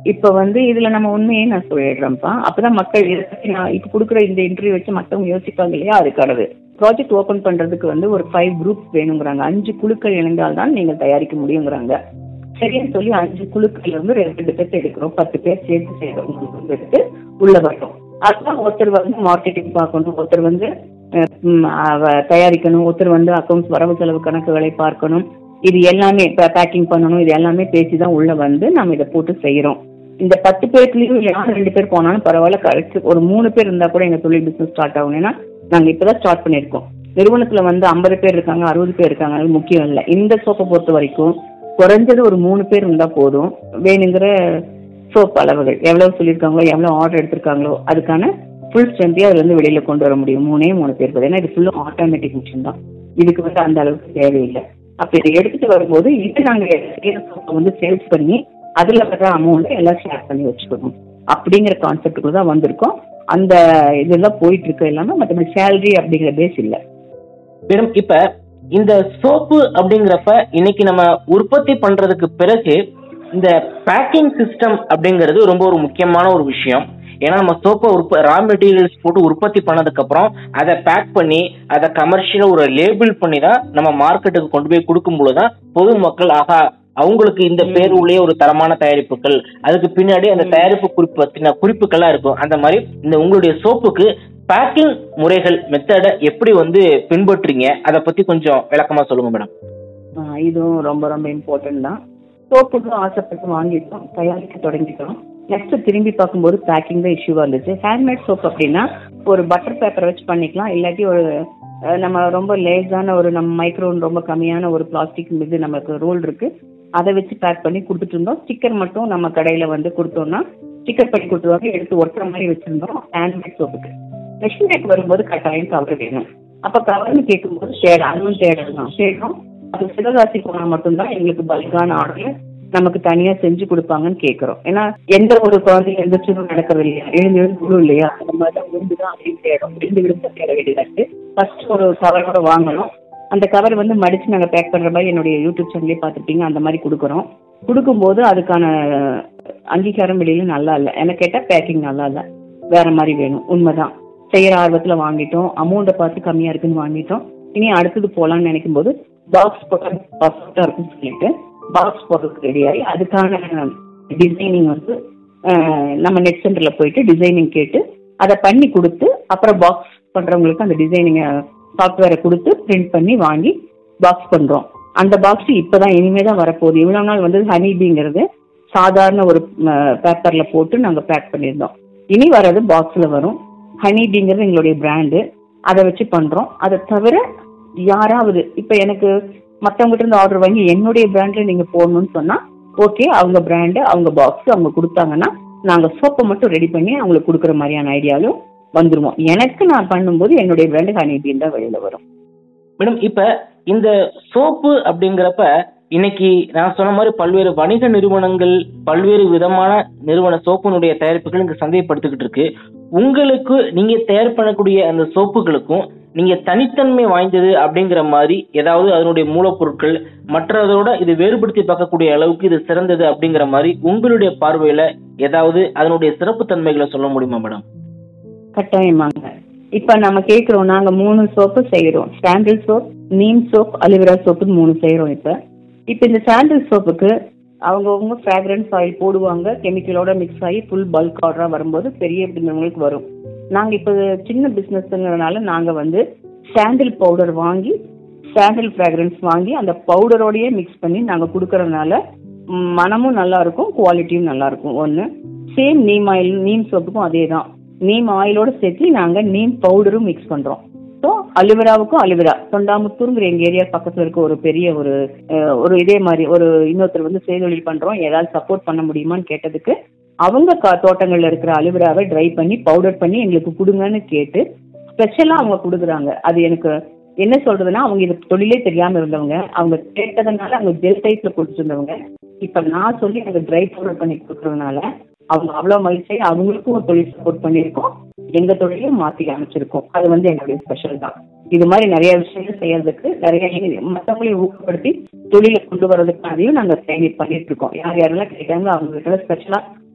இப்ப வந்து இதுல நம்ம உண்மையே நான் சொல்லிடுறேன்ப்பா அப்பதான் மக்கள் இதை பத்தி நான் இப்ப கொடுக்குற இந்த இன்டர்வியூ வச்சு மத்தவங்க யோசிப்பாங்க இல்லையா அதுக்கானது ப்ராஜெக்ட் ஓபன் பண்றதுக்கு வந்து ஒரு ஃபைவ் குரூப்ஸ் வேணுங்கிறாங்க அஞ்சு குழுக்கள் இணைந்தால் தான் நீங்கள் தயாரிக்க முடியுங்கிறாங்க சரின்னு சொல்லி அஞ்சு குழுக்கள் வந்து ரெண்டு ரெண்டு பேர்த்து எடுக்கிறோம் பத்து பேர் சேர்த்து செய்யறோம் எடுத்து உள்ள வரணும் அதுதான் ஒருத்தர் வந்து மார்க்கெட்டிங் பார்க்கணும் ஒருத்தர் வந்து அஹ், ம், அவ- தயாரிக்கணும் ஒருத்தர் வந்து அக்கௌண்ட்ஸ் வரவு செலவு கணக்குகளை பார்க்கணும் இது எல்லாமே பேக்கிங் பண்ணணும் இது எல்லாமே பேசி தான் உள்ள வந்து நம்ம இதை போட்டு செய்யறோம் இந்த பத்து பேர்லயும் யார் ரெண்டு பேர் போனாலும் பரவாயில்ல கரெக்ட் ஒரு மூணு பேர் இருந்தா கூட எங்க தொழில் பிசினஸ் ஸ்டார்ட் ஆகும் ஏன்னா நாங்க இப்பதான் ஸ்டார்ட் பண்ணிருக்கோம் நிறுவனத்துல வந்து ஐம்பது பேர் இருக்காங்க அறுபது பேர் இருக்காங்க அது முக்கியம் இல்லை இந்த சோப்பை பொறுத்த வரைக்கும் குறைஞ்சது ஒரு மூணு பேர் இருந்தா போதும் வேணுங்கிற சோப் அளவுகள் எவ்வளவு சொல்லியிருக்காங்களோ எவ்வளவு ஆர்டர் எடுத்திருக்காங்களோ அதுக்கான ஃபுல் ஸ்ட்ரென்த்தையும் அதுல இருந்து வெளியில கொண்டு வர முடியும் மூணே மூணு பேர் போதும் ஏன்னா இது ஃபுல்லும் ஆட்டோமேட்டிக் மிஷின் தான் இதுக்கு வந்து அந்த அளவுக்கு தேவையில்லை அப்ப இதை எடுத்துட்டு வரும்போது இது நாங்க செய்யற சோப்பை வந்து சேல்ஸ் பண்ணி அதுல வர அமௌண்ட் எல்லாம் ஷேர் பண்ணி வச்சுக்கணும் அப்படிங்கிற கான்செப்டுக்குள்ள தான் வந்திருக்கோம் அந்த இதெல்லாம் போயிட்டு இருக்கு எல்லாமே மற்றபடி சேலரி அப்படிங்கிற பேஸ் இல்லை மேடம் இப்ப இந்த சோப்பு அப்படிங்கிறப்ப இன்னைக்கு நம்ம உற்பத்தி பண்றதுக்கு பிறகு இந்த பேக்கிங் சிஸ்டம் அப்படிங்கிறது ரொம்ப ஒரு முக்கியமான ஒரு விஷயம் ஏன்னா நம்ம சோப்பை உற்ப ரா மெட்டீரியல்ஸ் போட்டு உற்பத்தி பண்ணதுக்கு அப்புறம் அதை பேக் பண்ணி அதை கமர்ஷியலா ஒரு லேபிள் பண்ணி தான் நம்ம மார்க்கெட்டுக்கு கொண்டு போய் கொடுக்கும்போது தான் பொதுமக்கள் ஆகா அவங்களுக்கு இந்த பேர் உள்ளே ஒரு தரமான தயாரிப்புகள் அதுக்கு பின்னாடி அந்த தயாரிப்பு குறிப்பு பத்தின குறிப்புகள்லாம் இருக்கும் அந்த மாதிரி இந்த உங்களுடைய சோப்புக்கு பேக்கிங் முறைகள் மெத்தடை எப்படி வந்து பின்பற்றுறீங்க அதை பத்தி கொஞ்சம் விளக்கமா சொல்லுங்க மேடம் ஆஹ் இதுவும் ரொம்ப ரொம்ப இம்பார்ட்டன்ட் தான் சோப்புக்கும் ஆசைப்பட்டு வாங்கிட்டோம் தயாரிக்க தொடங்கிட்டோம் நெக்ஸ்ட் திரும்பி பார்க்கும்போது பேக்கிங் தான் இஷ்யூவா இருந்துச்சு ஹேண்ட்மேட் சோப் அப்படின்னா ஒரு பட்டர் பேப்பரை வச்சு பண்ணிக்கலாம் இல்லாட்டி ஒரு அஹ், நம்ம ரொம்ப லேஸான ஒரு நம்ம மைக்ரோன் ரொம்ப கம்மியான ஒரு பிளாஸ்டிக் இது நமக்கு ரோல் இருக்கு அதை வச்சு பேக் பண்ணி கொடுத்துட்டு இருந்தோம் ஸ்டிக்கர் மட்டும் நம்ம கடையில வந்து கொடுத்தோம்னா ஸ்டிக்கர் பண்ணி கொடுத்துருவாங்க எடுத்து ஒட்டுற மாதிரி வச்சிருந்தோம் ஹேண்ட்மேட் சோப்புக்கு மெஷின் மேக் வரும்போது கட்டாயம் கவர் வேணும் அப்ப கவர்னு கேட்கும்போது ஷேட் அதுவும் தேடல் தான் ஷேடும் அது சிவகாசி போனா மட்டும்தான் எங்களுக்கு பல்கான ஆர்டர் நமக்கு தனியா செஞ்சு கொடுப்பாங்கன்னு கேக்குறோம் ஏன்னா எந்த ஒரு குழந்தைங்க எந்த சுடும் நடக்கிறது இல்லையா எழுந்து எழுந்து விழும் இல்லையா அந்த மாதிரி தான் விழுந்துதான் அப்படின்னு தேடும் விழுந்து விழுந்து தேட வேண்டியதா இருக்கு ஃபர்ஸ்ட் ஒரு கவரோட வாங்கணும் அந்த கவர் வந்து மடிச்சு நாங்க பேக் பண்ற மாதிரி என்னுடைய யூடியூப் சேனல்லே பார்த்துருப்பீங்க அந்த மாதிரி கொடுக்குறோம் கொடுக்கும்போது அதுக்கான அங்கீகாரம் வெளியில நல்லா இல்லை எனக்கு கேட்டா பேக்கிங் நல்லா இல்லை வேற மாதிரி வேணும் உண்மைதான் செய்யற ஆர்வத்துல வாங்கிட்டோம் அமௌண்ட்டை பார்த்து கம்மியா இருக்குன்னு வாங்கிட்டோம் இனி அடுத்தது போலாம்னு நினைக்கும் போது பாக்ஸ் போட்டா பர்ஃபெக்டா இருக்குன்னு சொல்லிட்டு பாக்ஸ் போடுறதுக்கு ரெடி ஆகி அதுக்கான டிசைனிங் வந்து அஹ், நம்ம நெட் சென்டர்ல போயிட்டு டிசைனிங் கேட்டு அதை பண்ணி கொடுத்து அப்புறம் பாக்ஸ் பண்றவங்களுக்கு அந்த டிசைனிங் சாஃப்ட்வேரை கொடுத்து பிரிண்ட் பண்ணி வாங்கி பாக்ஸ் பண்றோம் அந்த பாக்ஸ் இப்பதான் இனிமே தான் வரப்போகுது இவ்வளவு நாள் வந்து ஹனி பீங்கிறது சாதாரண ஒரு பேப்பர்ல போட்டு நாங்க பேக் பண்ணியிருந்தோம் இனி வர்றது பாக்ஸ்ல வரும் ஹனி பீங்கிறது எங்களுடைய பிராண்டு அதை வச்சு பண்றோம் அதை தவிர யாராவது இப்ப எனக்கு மத்தவங்ககிட்ட இருந்து ஆர்டர் வாங்கி என்னுடைய பிராண்ட்ல நீங்க போடணும்னு சொன்னா ஓகே அவங்க பிராண்டு அவங்க பாக்ஸ் அவங்க கொடுத்தாங்கன்னா நாங்க சோப்பை மட்டும் ரெடி பண்ணி அவங்களுக்கு கொடுக்குற மாதிரியான ஐடியாலும் வந்துருவோம் எனக்கு நான் பண்ணும்போது என்னுடைய பிராண்டு ஹனி பீன் தான் வெளியில வரும் மேடம் இப்ப இந்த சோப்பு அப்படிங்கிறப்ப இன்னைக்கு நான் சொன்ன மாதிரி பல்வேறு வணிக நிறுவனங்கள் பல்வேறு விதமான நிறுவன சோப்பினுடைய தயாரிப்புகள் இங்க சந்தைப்படுத்திக்கிட்டு இருக்கு உங்களுக்கு நீங்க தயார் பண்ணக்கூடிய அந்த சோப்புகளுக்கும் நீங்க தனித்தன்மை வாய்ந்தது அப்படிங்கிற மாதிரி ஏதாவது அதனுடைய மூலப்பொருட்கள் மற்றதோட இது வேறுபடுத்தி பார்க்கக்கூடிய அளவுக்கு இது சிறந்தது அப்படிங்கிற மாதிரி உங்களுடைய பார்வையில ஏதாவது அதனுடைய சிறப்பு தன்மைகளை சொல்ல முடியுமா மேடம் கட்டாயமாங்க இப்ப நம்ம கேக்குறோம் நாங்க மூணு சோப்பு செய்யறோம் sandal soap neem soap aloe vera soap மூணு செய்யறோம் இப்ப இப்ப இந்த சாண்டில் சோப்புக்கு அவங்கவுங்க ஃப்ராக்ரன்ஸ் ஆயில் போடுவாங்க கெமிக்கலோட மிக்ஸ் ஆகி ஃபுல் பல்க் ஆர்டரா வரும்போது பெரிய பின்னங்களுக்கு வரும் நாங்க இப்ப சின்ன பிசினஸ்ங்கிறதுனால நாங்க வந்து சாண்டில் பவுடர் வாங்கி சாண்டில் ஃப்ராக்ரன்ஸ் வாங்கி அந்த பவுடரோடயே மிக்ஸ் பண்ணி நாங்க கொடுக்கறதுனால ம், மனமும் நல்லா இருக்கும் குவாலிட்டியும் நல்லா இருக்கும் ஒன்று சேம் நீம் ஆயில் நீம் சோப்புக்கும் அதே தான் நீம் ஆயிலோட சேர்த்து நாங்க நீம் பவுடரும் மிக்ஸ் பண்றோம் ஸோ அலிவராவுக்கும் அலிவரா தொண்டாமுத்தூருங்கிற எங்க ஏரியா பக்கத்துல இருக்க ஒரு பெரிய ஒரு அஹ், ஒரு இதே மாதிரி ஒரு இன்னொருத்தர் வந்து செய்தொழில் பண்றோம் ஏதாவது சப்போர்ட் பண்ண முடியுமான்னு கேட்டதுக்கு அவங்க கா- தோட்டங்கள்ல இருக்கிற அலிவராவை ட்ரை பண்ணி பவுடர் பண்ணி எங்களுக்கு கொடுங்கன்னு கேட்டு ஸ்பெஷலா அவங்க கொடுக்குறாங்க அது எனக்கு என்ன சொல்றதுன்னா அவங்க இது தொழிலே தெரியாம இருந்தவங்க அவங்க கேட்டதுனால அவங்க ஜெல் டைப்ல கொடுத்துட்டு இருந்தவங்க இப்ப நான் சொல்லி எனக்கு ட்ரை பவுடர் பண்ணி கொடுக்கறதுனால அவங்க அவ்வளவு மகிழ்ச்சி அவங்களுக்கும் ஒரு தொழில் சப்போர்ட் பண்ணியிருக்கோம் எங்க தொழிலையும் மாத்தி அமைச்சிருக்கோம் அது வந்து என்னுடைய ஸ்பெஷல் தான் இது மாதிரி நிறைய விஷயங்கள் செய்யறதுக்கு நிறைய மற்றவங்களையும் ஊக்கப்படுத்தி தொழிலை கொண்டு வர்றதுக்காகவும் நாங்க ட்ரைனிங் பண்ணிட்டு இருக்கோம் யார் யாரெல்லாம் கேட்காங்க அவங்க கிட்ட ஸ்பெஷலா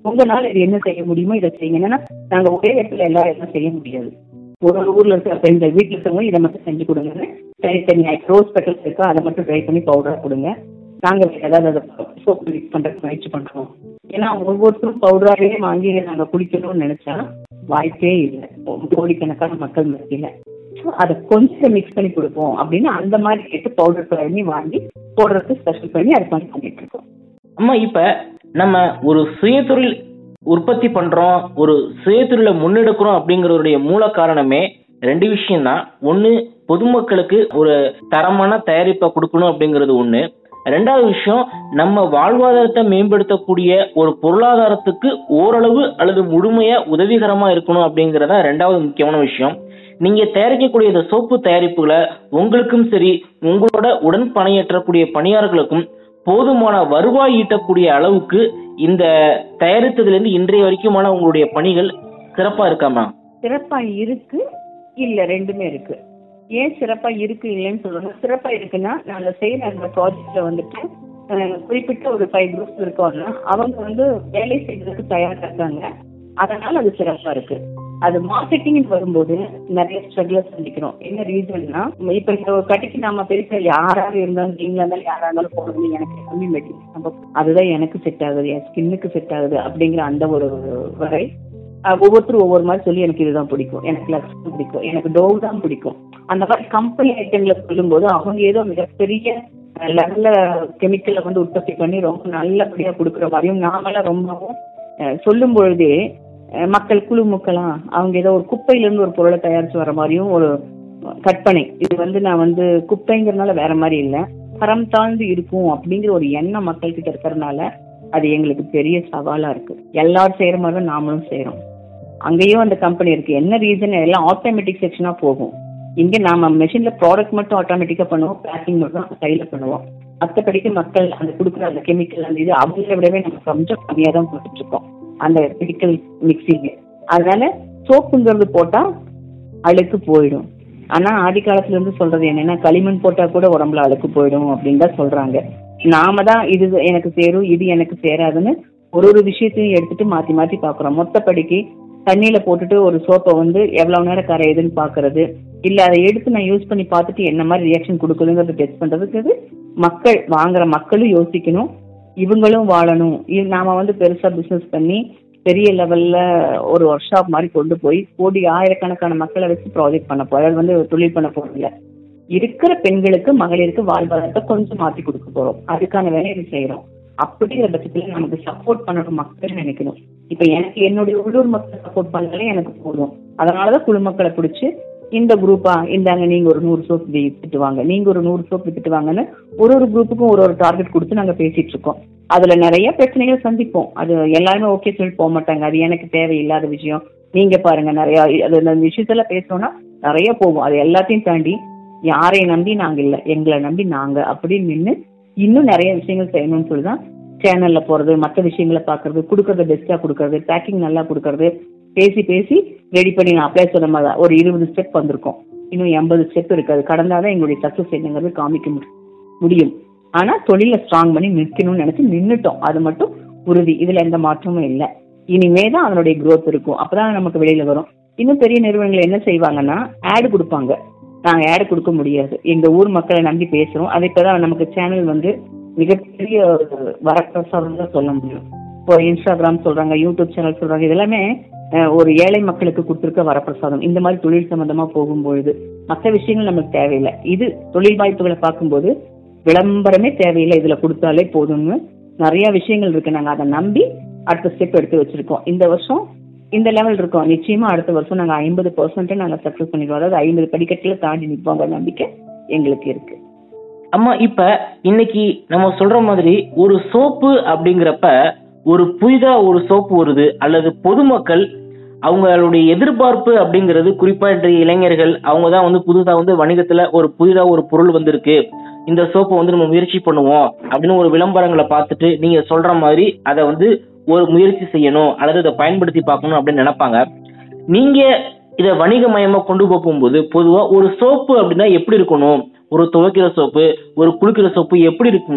உங்களால இது என்ன செய்ய முடியுமோ இதை செய்யுங்க ஏன்னா நாங்க ஒரே இடத்துல எல்லாரும் எல்லாம் செய்ய முடியாது ஒரு ஒரு ஊர்ல இருக்கிற பெண்கள் வீட்டுல இருக்கவங்க இதை மட்டும் செஞ்சு கொடுங்க தனித்தனியா ரோஸ் பெட்டல்ஸ் இருக்கோ அதை மட்டும் ட்ரை பண்ணி பவுடரா கொடுங்க நாங்க வேற ஏதாவது அதை சோப்பு மிக்ஸ் பண்றதுக்கு முயற்சி பண்றோம் ஏன்னா ஒவ்வொருத்தரும் பவுடராகவே வாங்கி நாங்க குடிக்கணும்னு நினைச்சா வாய்ப்பே இல்லை கோடிக்கணக்கான மக்கள் மத்தியில So, அதை கொஞ்சம் மிக்ஸ் பண்ணி கொடுப்போம் அப்படின்னு அந்த மாதிரி கேட்டு பவுடர் பண்ணி வாங்கி போடுறதுக்கு ஸ்பெஷல் பண்ணி அது பண்ணி பண்ணிட்டு இருக்கோம் அம்மா இப்ப நம்ம ஒரு சுயதொழில் உற்பத்தி பண்றோம் ஒரு சுயதொழிலை முன்னெடுக்கிறோம் அப்படிங்கறதுடைய மூல காரணமே ரெண்டு விஷயம் தான் ஒன்னு பொதுமக்களுக்கு ஒரு தரமான தயாரிப்பை கொடுக்கணும் அப்படிங்கிறது ஒண்ணு ரெண்டாவது விஷயம் நம்ம வாழ்வாதாரத்தை மேம்படுத்தக்கூடிய ஒரு பொருளாதாரத்துக்கு ஓரளவு அல்லது முழுமையா உதவிகரமா இருக்கணும் அப்படிங்கறத ரெண்டாவது முக்கியமான விஷயம் நீங்க தயாரிக்கக்கூடிய இந்த சோப்பு தயாரிப்புகளை உங்களுக்கும் சரி உங்களோட உடன் பணியாற்றக்கூடிய பணியாளர்களுக்கும் போதுமான வருவாய் ஈட்டக்கூடிய அளவுக்கு இந்த தயாரித்ததுலேருந்து இன்றைய வரைக்குமான உங்களுடைய பணிகள் சிறப்பா இருக்காமா சிறப்பா இருக்கு இல்ல ரெண்டுமே இருக்கு ஏன் சிறப்பா இருக்கு இல்லைன்னு சொல்றோம் சிறப்பா இருக்குன்னா நாங்க செய்யற அந்த ப்ராஜெக்ட்ல வந்துட்டு அஹ், குறிப்பிட்ட ஒரு ஃபைவ் குரூப்ஸ் இருக்கோம்னா அவங்க வந்து வேலை செய்யறதுக்கு தயாரா இருக்காங்க அதனால அது சிறப்பா இருக்கு அது மார்க்கெட்டிங் வரும்போது நிறைய ஸ்ட்ரகிள் சந்திக்கிறோம் என்ன ரீசன்னா இப்ப இந்த ஒரு கடைக்கு நாம பேச யாராக இருந்தாலும் நீங்களா இருந்தாலும் யாரா இருந்தாலும் போகணும் எனக்கு கம்மி மெட்டீரியல் அதுதான் எனக்கு செட் ஆகுது என் ஸ்கின்னுக்கு செட் ஆகுது அப்படிங்கிற அந்த ஒரு வரை அஹ் ஒவ்வொருத்தரும் ஒவ்வொரு மாதிரி சொல்லி எனக்கு இதுதான் பிடிக்கும் எனக்கு லக்ஸ் பிடிக்கும் எனக்கு டோவ் தான் பிடிக்கும் அந்த மாதிரி கம்பெனி ஐட்டங்களை சொல்லும்போது அவங்க ஏதோ மிகப்பெரிய லெவல்ல கெமிக்கலை வந்து உற்பத்தி பண்ணி ரொம்ப நல்லபடியா கொடுக்குற மாதிரியும் நாமெல்லாம் ரொம்பவும் அஹ், சொல்லும் பொழுதே அஹ், மக்கள் குழு முக்கலாம் அவங்க ஏதோ ஒரு குப்பையில இருந்து ஒரு பொருளை தயாரிச்சு வர மாதிரியும் ஒரு கற்பனை இது வந்து நான் வந்து குப்பைங்கிறதுனால வேற மாதிரி இல்லை தரம் தாழ்ந்து இருக்கும் அப்படிங்கிற ஒரு எண்ணம் மக்கள் கிட்ட இருக்கிறதுனால அது எங்களுக்கு பெரிய சவாலா இருக்கு எல்லாரும் செய்யற மாதிரி தான் நாமளும் செய்யறோம் அங்கேயும் அந்த கம்பெனி இருக்கு என்ன ரீசன் எல்லாம் ஆட்டோமேட்டிக் செக்ஷனா போகும் இங்க நாம மெஷின்ல ப்ராடக்ட் மட்டும் ஆட்டோமேட்டிக்கா பண்ணுவோம் பேக்கிங் மட்டும் கையில பண்ணுவோம் மற்றபடிக்கு மக்கள் அந்த கொடுக்குற அந்த கெமிக்கல் அந்த இது அவங்கள விடவே நம்ம கொஞ்சம் கம்மியா தான் போட்டுட்டு இருக்கோம் அந்த கெமிக்கல் மிக்சிங் அதனால சோப்புங்கிறது போட்டா அழுக்கு போயிடும் ஆனா ஆதி காலத்துல இருந்து சொல்றது என்னன்னா களிமண் போட்டா கூட உடம்புல அழுக்கு போயிடும் அப்படின்னு தான் சொல்றாங்க நாம தான் இது எனக்கு சேரும் இது எனக்கு சேராதுன்னு ஒரு ஒரு விஷயத்தையும் எடுத்துட்டு மாத்தி மாத்தி பாக்குறோம் மொத்தப்படிக்கு தண்ணியில போட்டுட்டு ஒரு சோப்பை வந்து எவ்வளவு நேரம் கரையுதுன்னு பாக்குறது இல்ல அதை எடுத்து நான் யூஸ் பண்ணி பார்த்துட்டு என்ன மாதிரி ரியாக்ஷன் கொடுக்குதுங்கிறத டெஸ்ட் பண்றதுக்கு இது மக்கள் வாங்குற மக்களும் யோசிக்கணும் இவங்களும் வாழணும் இது நாம வந்து பெருசா பிசினஸ் பண்ணி பெரிய லெவல்ல ஒரு ஒர்க் ஷாப் மாதிரி கொண்டு போய் கோடி ஆயிரக்கணக்கான மக்களை வச்சு ப்ராஜெக்ட் பண்ண போறோம் அது வந்து தொழில் பண்ண போறதில்ல இருக்கிற பெண்களுக்கு மகளிருக்கு வாழ்வாதாரத்தை கொஞ்சம் மாத்தி கொடுக்க போறோம் அதுக்கான வேலையை செய்யறோம் அப்படிங்கிற பட்சத்துல நமக்கு சப்போர்ட் பண்ணணும் மக்கள் நினைக்கணும் இப்ப எனக்கு என்னுடைய உள்ளூர் மக்கள் சப்போர்ட் பண்ணாலே எனக்கு போதும் அதனாலதான் குழு மக்களை பிடிச்சு இந்த குரூப்பா இந்தாங்க நீங்க ஒரு நூறு சோப் வித்துட்டு வாங்க நீங்க ஒரு நூறு சோப் வித்துட்டு வாங்கன்னு ஒரு ஒரு குரூப்புக்கும் ஒரு ஒரு டார்கெட் கொடுத்து நாங்க பேசிட்டு இருக்கோம் அதுல நிறைய பிரச்சனைகள் சந்திப்போம் அது எல்லாருமே ஓகே சொல்லி போக மாட்டாங்க அது எனக்கு தேவையில்லாத விஷயம் நீங்க பாருங்க நிறைய அது அந்த விஷயத்தெல்லாம் பேசணும்னா நிறைய போகும் அது எல்லாத்தையும் தாண்டி யாரையும் நம்பி நாங்க இல்ல எங்களை நம்பி நாங்க அப்படின்னு நின்று இன்னும் நிறைய விஷயங்கள் செய்யணும்னு சொல்லி தான் சேனல்ல போறது மற்ற விஷயங்களை பாக்குறது கொடுக்கறத பெஸ்டா கொடுக்கறது பேக்கிங் நல்லா கொடுக்கறது பேசி பேசி ரெடி பண்ணி நான் அப்ளை சொன்ன மாதிரி தான். ஒரு இருபது ஸ்டெப் வந்திருக்கும் இன்னும் எண்பது ஸ்டெப் இருக்காது கடந்தாதான் எங்களுடைய சக்சஸ் என்னங்கிறது காமிக்க மு- முடியும் ஆனா தொழில ஸ்ட்ராங் பண்ணி நிற்கணும்னு நினைச்சு நின்னுட்டோம் அது மட்டும் உறுதி இதுல எந்த மாற்றமும் இல்லை இனிமே தான் அதனுடைய growth இருக்கும் அப்பதான் நமக்கு வெளியில வரும் இன்னும் பெரிய நிறுவனங்கள் என்ன செய்வாங்கன்னா ஆட் கொடுப்பாங்க நாங்க ஆட் கொடுக்க முடியாது எங்க ஊர் மக்களை நம்பி பேசுறோம் அது இப்பதான் நமக்கு சேனல் வந்து மிகப்பெரிய ஒரு வரப்பிரசாதம் தான் சொல்ல முடியும் இப்போ இன்ஸ்டாகிராம் சொல்றாங்க யூடியூப் சேனல் சொல்றாங்க இது எல்லாமே அஹ், ஒரு ஏழை மக்களுக்கு கொடுத்துருக்க வரப்பிரசாதம் இந்த மாதிரி தொழில் சம்பந்தமா போகும்பொழுது மற்ற விஷயங்கள் நமக்கு தேவையில்லை இது தொழில் வாய்ப்புகளை பார்க்கும்போது விளம்பரமே தேவையில்லை இதுல கொடுத்தாலே போதும்னு நிறைய விஷயங்கள் இருக்கு நாங்க அதை நம்பி அடுத்த ஸ்டெப் எடுத்து வச்சிருக்கோம் இந்த வருஷம் இந்த லெவல் இருக்கோம் நிச்சயமா அடுத்த வருஷம் நாங்க ஐம்பது பர்சன்ட் நாங்க சக்சஸ் பண்ணிடுவோம் அதாவது ஐம்பது படிக்கட்டுல தாண்டி நிற்போங்க நம்பிக்கை எங்களுக்கு இருக்கு அம்மா இப்ப இன்னைக்கு நம்ம சொல்ற மாதிரி ஒரு சோப்பு அப்படிங்கிறப்ப ஒரு புதிதா ஒரு சோப்பு வருது அல்லது பொதுமக்கள் அவங்களுடைய எதிர்பார்ப்பு அப்படிங்கிறது குறிப்பா இன்றைய இளைஞர்கள் அவங்க தான் வந்து புதுசா வந்து வணிகத்துல ஒரு புதிதா ஒரு பொருள் வந்திருக்கு இந்த சோப்பை வந்து நம்ம முயற்சி பண்ணுவோம் அப்படின்னு ஒரு விளம்பரங்களை பார்த்துட்டு நீங்க சொல்ற மாதிரி அதை வந்து ஒரு முயற்சி செய்யணும் அல்லது இதை பயன்படுத்தி பார்க்கணும் அப்படின்னு நினைப்பாங்க நீங்க இதை வணிகமயமா கொண்டு போகும்போது பொதுவா ஒரு சோப்பு அப்படின்னா எப்படி இருக்கணும் ஒரு துவைக்கிற சோப்பு ஒரு குளிக்கிற சோப்பு எப்படி இருக்கணும்னு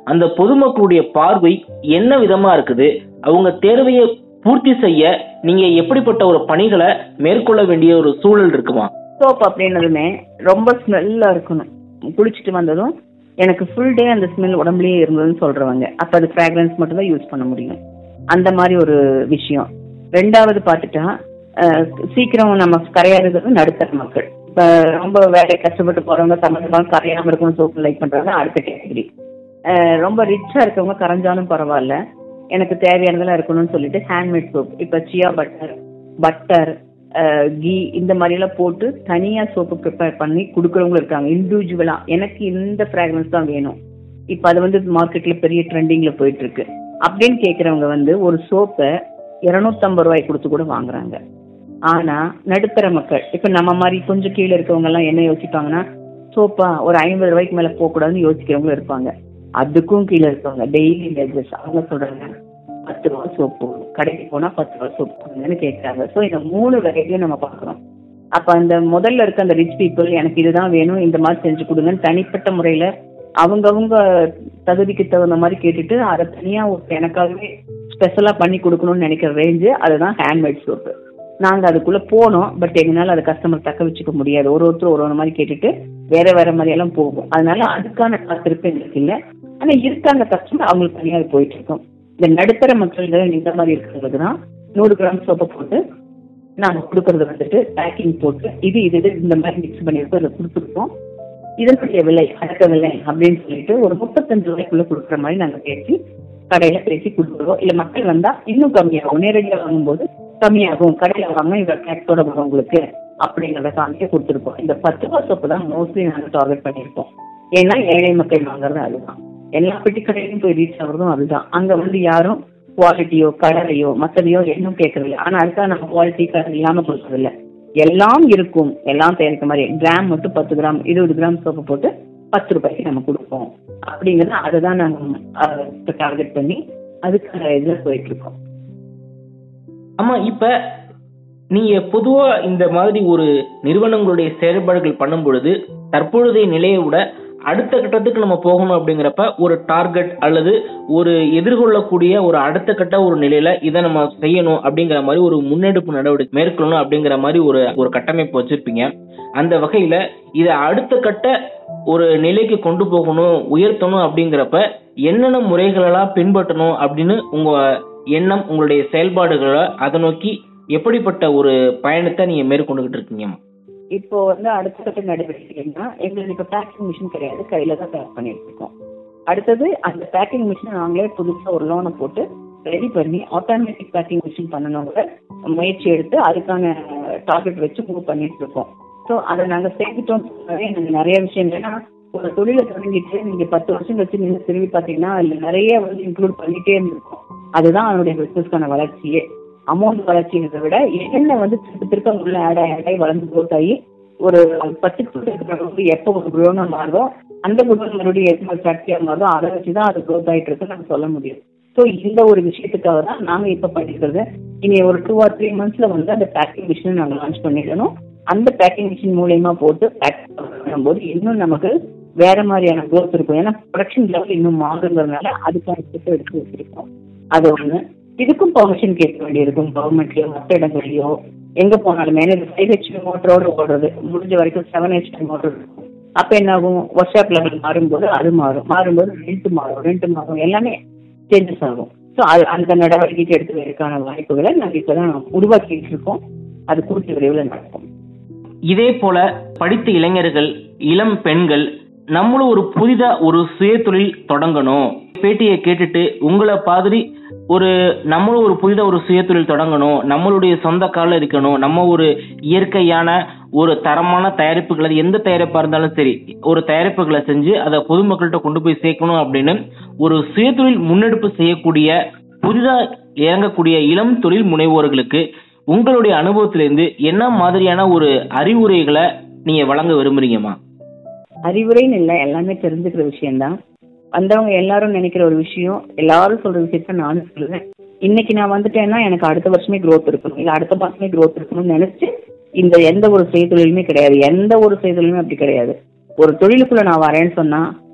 அந்த பொதுமக்களுடைய பார்வை என்ன விதமா இருக்குது அவங்க தேர்வையை பூர்த்தி செய்ய நீங்க எப்படிப்பட்ட ஒரு பணிகளை மேற்கொள்ள வேண்டிய ஒரு சூழல் இருக்குமா சோப் அப்படின்னதுமே ரொம்ப ஸ்மெல்லா இருக்கணும் குளிச்சுட்டு வந்ததும் எனக்கு ஃபுல் டே அந்த ஸ்மெல் உடம்புலயே இருந்ததுன்னு சொல்றவங்க அப்ப அது ஃப்ராக்ரன்ஸ் மட்டும் தான் யூஸ் பண்ண முடியும் அந்த மாதிரி ஒரு விஷயம் ரெண்டாவது பார்த்துட்டா அஹ், சீக்கிரம் நம்ம கரையாடுறது நடுத்தர மக்கள் இப்ப ரொம்ப வேலை கஷ்டப்பட்டு போறவங்க சம்மந்தமாக கரையாம இருக்கணும் சோப்பு லைக் பண்றவங்க அடுத்த கேட்டகரி ரொம்ப ரிச்சா இருக்கவங்க கரைஞ்சாலும் பரவாயில்ல எனக்கு தேவையானதெல்லாம் இருக்கணும்னு சொல்லிட்டு ஹேண்ட்மேட் சோப் இப்ப சியா பட்டர் பட்டர் கீ இந்த மாதிரி எல்லாம் போட்டு தனியா சோப்பு ப்ரிப்பேர் பண்ணி கொடுக்குறவங்க இருக்காங்க இண்டிவிஜுவலா எனக்கு இந்த ஃப்ராக்ரன்ஸ் தான் வேணும் இப்ப அது வந்து மார்க்கெட்ல பெரிய ட்ரெண்டிங்ல போயிட்டு இருக்கு அப்படின்னு கேக்குறவங்க வந்து ஒரு சோப்பை இருநூத்தம்பது ரூபாய் கொடுத்து கூட வாங்குறாங்க ஆனா நடுத்தர மக்கள் இப்ப நம்ம மாதிரி கொஞ்சம் கீழே இருக்கவங்க எல்லாம் என்ன யோசிப்பாங்கன்னா சோப்பா ஒரு ஐம்பது ரூபாய்க்கு மேல போக கூடாதுன்னு யோசிக்கிறவங்களும் இருப்பாங்க அதுக்கும் கீழே இருக்கவங்க டெய்லி வேஜஸ் அவங்க சொல்றாங்க பத்து ரூபா சோப்பு கடைக்கு போனா பத்து ரூபா சோப்பு கொடுங்கன்னு கேட்கறாங்க ஸோ இந்த மூணு வெரைட்டியும் நம்ம பார்க்கறோம் அப்ப அந்த முதல்ல இருக்க அந்த ரிச் பீப்புள் எனக்கு இதுதான் வேணும் இந்த மாதிரி செஞ்சு கொடுங்கன்னு தனிப்பட்ட முறையில அவங்கவங்க தகுதிக்கு தகுந்த மாதிரி கேட்டுட்டு அதை தனியா ஒரு எனக்காகவே ஸ்பெஷலா பண்ணி கொடுக்கணும்னு நினைக்கிற ரேஞ்சு அதுதான் ஹேண்ட்மேட் சோப்பு நாங்க அதுக்குள்ள போனோம் பட் எங்களால அதை கஸ்டமர் தக்க வச்சுக்க முடியாது ஒரு ஒருத்தர் ஒரு ஒரு மாதிரி கேட்டுட்டு வேற வேற மாதிரி எல்லாம் போகும் அதனால அதுக்கான காத்திருப்பு எங்களுக்கு இல்லை ஆனா இருக்காங்க கஸ்டமர் அவங்களுக்கு தனியா அது போயிட்டு இருக்கும் இந்த நடுத்தர மக்கள்கள் இந்த மாதிரி இருக்கிறது தான் நூறு கிராம் சோப்பை போட்டு நாங்க கொடுக்கறது வந்துட்டு பேக்கிங் போட்டு இது இது இது இந்த மாதிரி மிக்ஸ் பண்ணியிருக்கோம் இதை கொடுத்துருக்கோம் இதனுடைய விலை அடக்க விலை அப்படின்னு சொல்லிட்டு ஒரு முப்பத்தஞ்சு ரூபாய்க்குள்ள கொடுக்குற மாதிரி நாங்க பேசி கடையில பேசி கொடுக்குறோம் இல்ல மக்கள் வந்தா இன்னும் கம்மியாகும் நேரடியாக வாங்கும்போது கம்மியாகும் கடையில வாங்க இந்த டேக்ஸோட வரும் உங்களுக்கு அப்படிங்கிறத காமிக்க கொடுத்துருக்கோம் இந்த பத்து ரூபா சோப்பு தான் மோஸ்ட்லி நாங்க டார்கெட் பண்ணியிருக்கோம் ஏன்னா ஏழை மக்கள் வாங்குறது அதுதான் எல்லா பெட்டி கடையிலும் போய் ரீச் ஆகுறதும் அதுதான் அங்க வந்து யாரும் குவாலிட்டியோ கலரையோ மற்றதையோ இன்னும் கேட்கறதில்ல ஆனா அதுக்காக நம்ம குவாலிட்டி கலர் இல்லாம கொடுக்கறதில்ல எல்லாம் இருக்கும் எல்லாம் தயாரிக்க மாதிரி கிராம் மட்டும் பத்து கிராம் இருபது கிராம் சோப்பு போட்டு பத்து ரூபாய்க்கு நம்ம கொடுப்போம் அப்படிங்கறது அதை தான் நாங்கள் டார்கெட் பண்ணி அதுக்கான இதில் போயிட்டு இருக்கோம் ஆமா இப்ப நீங்க பொதுவா இந்த மாதிரி ஒரு நிறுவனங்களுடைய செயல்பாடுகள் பண்ணும் பொழுது தற்பொழுதைய நிலையை விட அடுத்த கட்டத்துக்கு நம்ம போகணும் அப்படிங்கிறப்ப ஒரு டார்கெட் அல்லது ஒரு எதிர்கொள்ளக்கூடிய ஒரு அடுத்த கட்ட ஒரு நிலையில இதை நம்ம செய்யணும் அப்படிங்கிற மாதிரி ஒரு முன்னெடுப்பு நடவடிக்கை மேற்கொள்ளணும் அப்படிங்கிற மாதிரி ஒரு ஒரு கட்டமைப்பு வச்சிருப்பீங்க அந்த வகையில இதை அடுத்த கட்ட ஒரு நிலைக்கு கொண்டு போகணும் உயர்த்தணும் அப்படிங்கிறப்ப என்னென்ன முறைகளெல்லாம் பின்பற்றணும் அப்படின்னு உங்க எண்ணம் உங்களுடைய செயல்பாடுகளை அதை நோக்கி எப்படிப்பட்ட ஒரு பயணத்தை நீங்க மேற்கொண்டுகிட்டு இருக்கீங்கம்மா இப்போ வந்து அடுத்த கட்ட நடவடிக்கைன்னா எங்களுக்கு இப்போ பேக்கிங் மிஷின் கிடையாது கையில தான் பேக் பண்ணிட்டு இருக்கோம் அடுத்தது அந்த பேக்கிங் மிஷின் நாங்களே புதுசா ஒரு லோனை போட்டு ரெடி பண்ணி ஆட்டோமேட்டிக் பேக்கிங் மிஷின் பண்ணணுங்கிற முயற்சி எடுத்து அதுக்கான டார்கெட் வச்சு மூவ் பண்ணிட்டு இருக்கோம் ஸோ அதை நாங்கள் செஞ்சுட்டோம் எனக்கு நிறைய விஷயம் ஏன்னா ஒரு தொழிலை தொடங்கிட்டு நீங்க பத்து வருஷம் கழிச்சு நீங்க திரும்பி பார்த்தீங்கன்னா அதுல நிறைய வந்து இன்க்ளூட் பண்ணிட்டே இருந்திருக்கும் அதுதான் அதனுடைய பிசினஸ்க்கான வளர்ச்சியே அமௌண்ட் வளர்ச்சிங்கிறத விட என்ன வந்து திருப்ப திருப்ப உள்ள ஆட் ஆகி ஆட் ஆகி வளர்ந்து growth ஆகி ஒரு பத்து இருக்கிறவங்களுக்கு எப்போ ஒரு குரோனா மாறுதோ அந்த குரோன் மறுபடியும் எப்போ ஃபேக்டரியாக மாறுதோ அதை வச்சு தான் அது growth ஆகிட்டு இருக்குன்னு நம்ம சொல்ல முடியும் ஸோ இந்த ஒரு விஷயத்துக்காக தான் நாங்கள் இப்போ பண்ணிக்கிறது இனி ஒரு டூ ஆர் த்ரீ மந்த்ஸ்ல வந்து அந்த பேக்கிங் மிஷினை நாங்கள் லான்ச் பண்ணிடணும் அந்த பேக்கிங் மிஷின் மூலியமா போட்டு பேக் பண்ணும்போது இன்னும் நமக்கு வேற மாதிரியான growth இருக்கும் ஏன்னா ப்ரொடக்ஷன் லெவல் இன்னும் மாறுங்கிறதுனால அதுக்கான ஸ்டெப் எடுத்து வச்சிருக்கோம் அது ஒண்ணு இதுக்கும் பர்மிஷன் கேட்க வேண்டியிருக்கும் கவர்மெண்ட்லயோ மற்ற இடங்கள்லயோ எங்க போனாலுமே எனக்கு ஃபைவ் ஹெச்பி மோட்டரோட ஓடுறது முடிஞ்ச வரைக்கும் செவன் ஹெச்பி மோட்டர் இருக்கும் அப்ப என்ன ஆகும் ஒர்க் ஷாப் லெவல் மாறும்போது அது மாறும் மாறும்போது ரெண்ட் மாறும் ரெண்ட் மாறும் எல்லாமே சேஞ்சஸ் ஆகும் ஸோ அது அந்த நடவடிக்கைக்கு எடுத்துவதற்கான வாய்ப்புகளை நாங்கள் இப்பதான் உருவாக்கிட்டு இருக்கோம் அது கூட்டு விரைவில் நடக்கும் இதே போல படித்த இளைஞர்கள் இளம் பெண்கள் நம்மளும் ஒரு புதிதா ஒரு சுய தொழில் தொடங்கணும் பேட்டியை கேட்டுட்டு உங்களை மாதிரி ஒரு நம்மளும் ஒரு புதிதா ஒரு சுய தொழில் தொடங்கணும் நம்மளுடைய சொந்த காலில் இருக்கணும் நம்ம ஒரு இயற்கையான ஒரு தரமான தயாரிப்புகளை அது எந்த தயாரிப்பா இருந்தாலும் சரி ஒரு தயாரிப்புகளை செஞ்சு அதை பொதுமக்கள்கிட்ட கொண்டு போய் சேர்க்கணும் அப்படின்னு ஒரு சுயதொழில் முன்னெடுப்பு செய்யக்கூடிய புதிதா இறங்கக்கூடிய இளம் தொழில் முனைவோர்களுக்கு உங்களுடைய அனுபவத்திலிருந்து என்ன மாதிரியான ஒரு அறிவுரைகளை நீங்க வழங்க விரும்புறீங்கம்மா அறிவுரைன்னு இல்லை எல்லாமே தெரிஞ்சுக்கிற விஷயம்தான் வந்தவங்க எல்லாரும் நினைக்கிற ஒரு விஷயம் எல்லாரும் சொல்ற விஷயத்த நானும் சொல்லுவேன் இன்னைக்கு நான் வந்துட்டேன்னா எனக்கு அடுத்த வருஷமே growth இருக்கணும் இல்ல அடுத்த மாசமே growth இருக்கணும்னு நினைச்சு இந்த எந்த ஒரு செய்தொழிலுமே கிடையாது எந்த ஒரு செய்தொழிலுமே அப்படி கிடையாது ஒரு தொழிலுக்குள்ள நான் வரேன்னு சொன்னா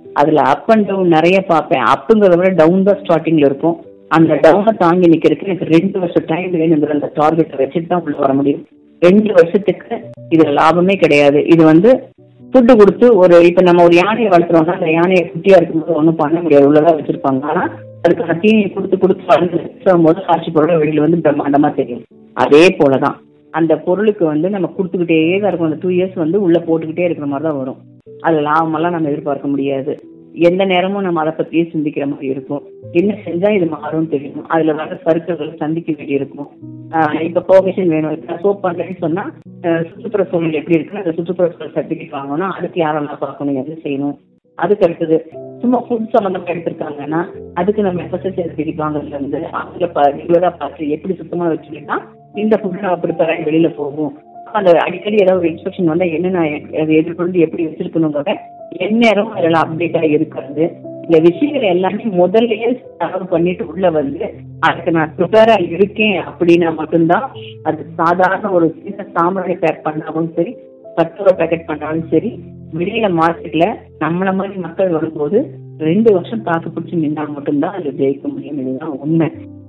அதுல அப் அண்ட் டவுன் நிறைய பார்ப்பேன் அப்புங்கிறத விட டவுன் தான் ஸ்டார்டிங்ல இருக்கும் அந்த டவுனை தாங்கி நிக்கிறதுக்கு எனக்கு ரெண்டு வருஷம் டைம் வேணுங்கிற அந்த டார்கெட்டை வச்சுட்டு தான் உள்ள வர முடியும் ரெண்டு வருஷத்துக்கு இதுல லாபமே கிடையாது இது வந்து ஃபுட்டு கொடுத்து ஒரு இப்ப நம்ம ஒரு யானையை வளர்த்துறோம்னா அந்த யானையை குட்டியா இருக்கும்போது ஒன்றும் பண்ண முடியாது உள்ளதான் வச்சிருப்பாங்க ஆனா அதுக்கான தீனியை கொடுத்து கொடுத்து வளர்ந்து போது காட்சி பொருள் வெளியில வந்து பிரம்மாண்டமா தெரியும் அதே போலதான் அந்த பொருளுக்கு வந்து நம்ம கொடுத்துக்கிட்டே தான் இருக்கும் அந்த டூ இயர்ஸ் வந்து உள்ள போட்டுக்கிட்டே இருக்கிற மாதிரி தான் வரும் அது லாபமெல்லாம் நம்ம எதிர்பார்க்க முடியாது எந்த நேரமும் நம்ம அதை பத்தியே சிந்திக்கிற மாதிரி இருக்கும் என்ன செஞ்சா இது மாறும் தெரியும் அதுல வர சறுக்கல்களை சந்திக்க வேண்டி இருக்கும் ஆஹ் இப்ப கோகேஷன் வேணும் இப்ப சோப் பண்றேன்னு சொன்னா ஆஹ் சுற்றுப்புற சூழல் எப்படி இருக்குன்னு அந்த சுற்றுப்புற சூழல் சர்டிபிகேட் வாங்கணும் அதுக்கு யாரெல்லாம் பார்க்கணும் எது செய்யணும் அதுக்கு அடுத்தது சும்மா ஃபுட் சம்மந்தமா எடுத்திருக்காங்கன்னா அதுக்கு நம்ம எஃப்எஸ்எஸ் சர்டிபிகேட் வாங்குறதுல இருந்து அதுல ரெகுலரா பார்த்து எப்படி சுத்தமா வச்சுக்கிட்டா இந்த ஃபுட் நம்ம ப்ரிப்பேர் ஆகி வெளியில போகும் அந்த அடிக்கடி ஏதாவது ஒரு இன்ஸ்பெக்ஷன் வந்தா என்னென்ன அதை எதிர்கொண்டு எப்படி வச்சிருக்கணுங்கிறத எந்நேரம் அதில் அப்டேட்டா இருக்கிறது இந்த விஷயங்கள் எல்லாமே முதல்லயே தகவல் பண்ணிட்டு உள்ள வந்து அதுக்கு நான் ப்ரிப்பேரா இருக்கேன் அப்படின்னா மட்டும்தான் அது சாதாரண ஒரு சின்ன சாம்பிராணி பேக் பண்ணாலும் சரி பத்து ரூபா பேக்கெட் பண்ணாலும் சரி வெளியில மார்க்கெட்ல நம்மள மாதிரி மக்கள் வரும்போது ரெண்டு வருஷம் தாக்கு பிடிச்சி நின்னா மட்டும்தான் அது ஜெயிக்க முடியும் இதுதான் உண்மை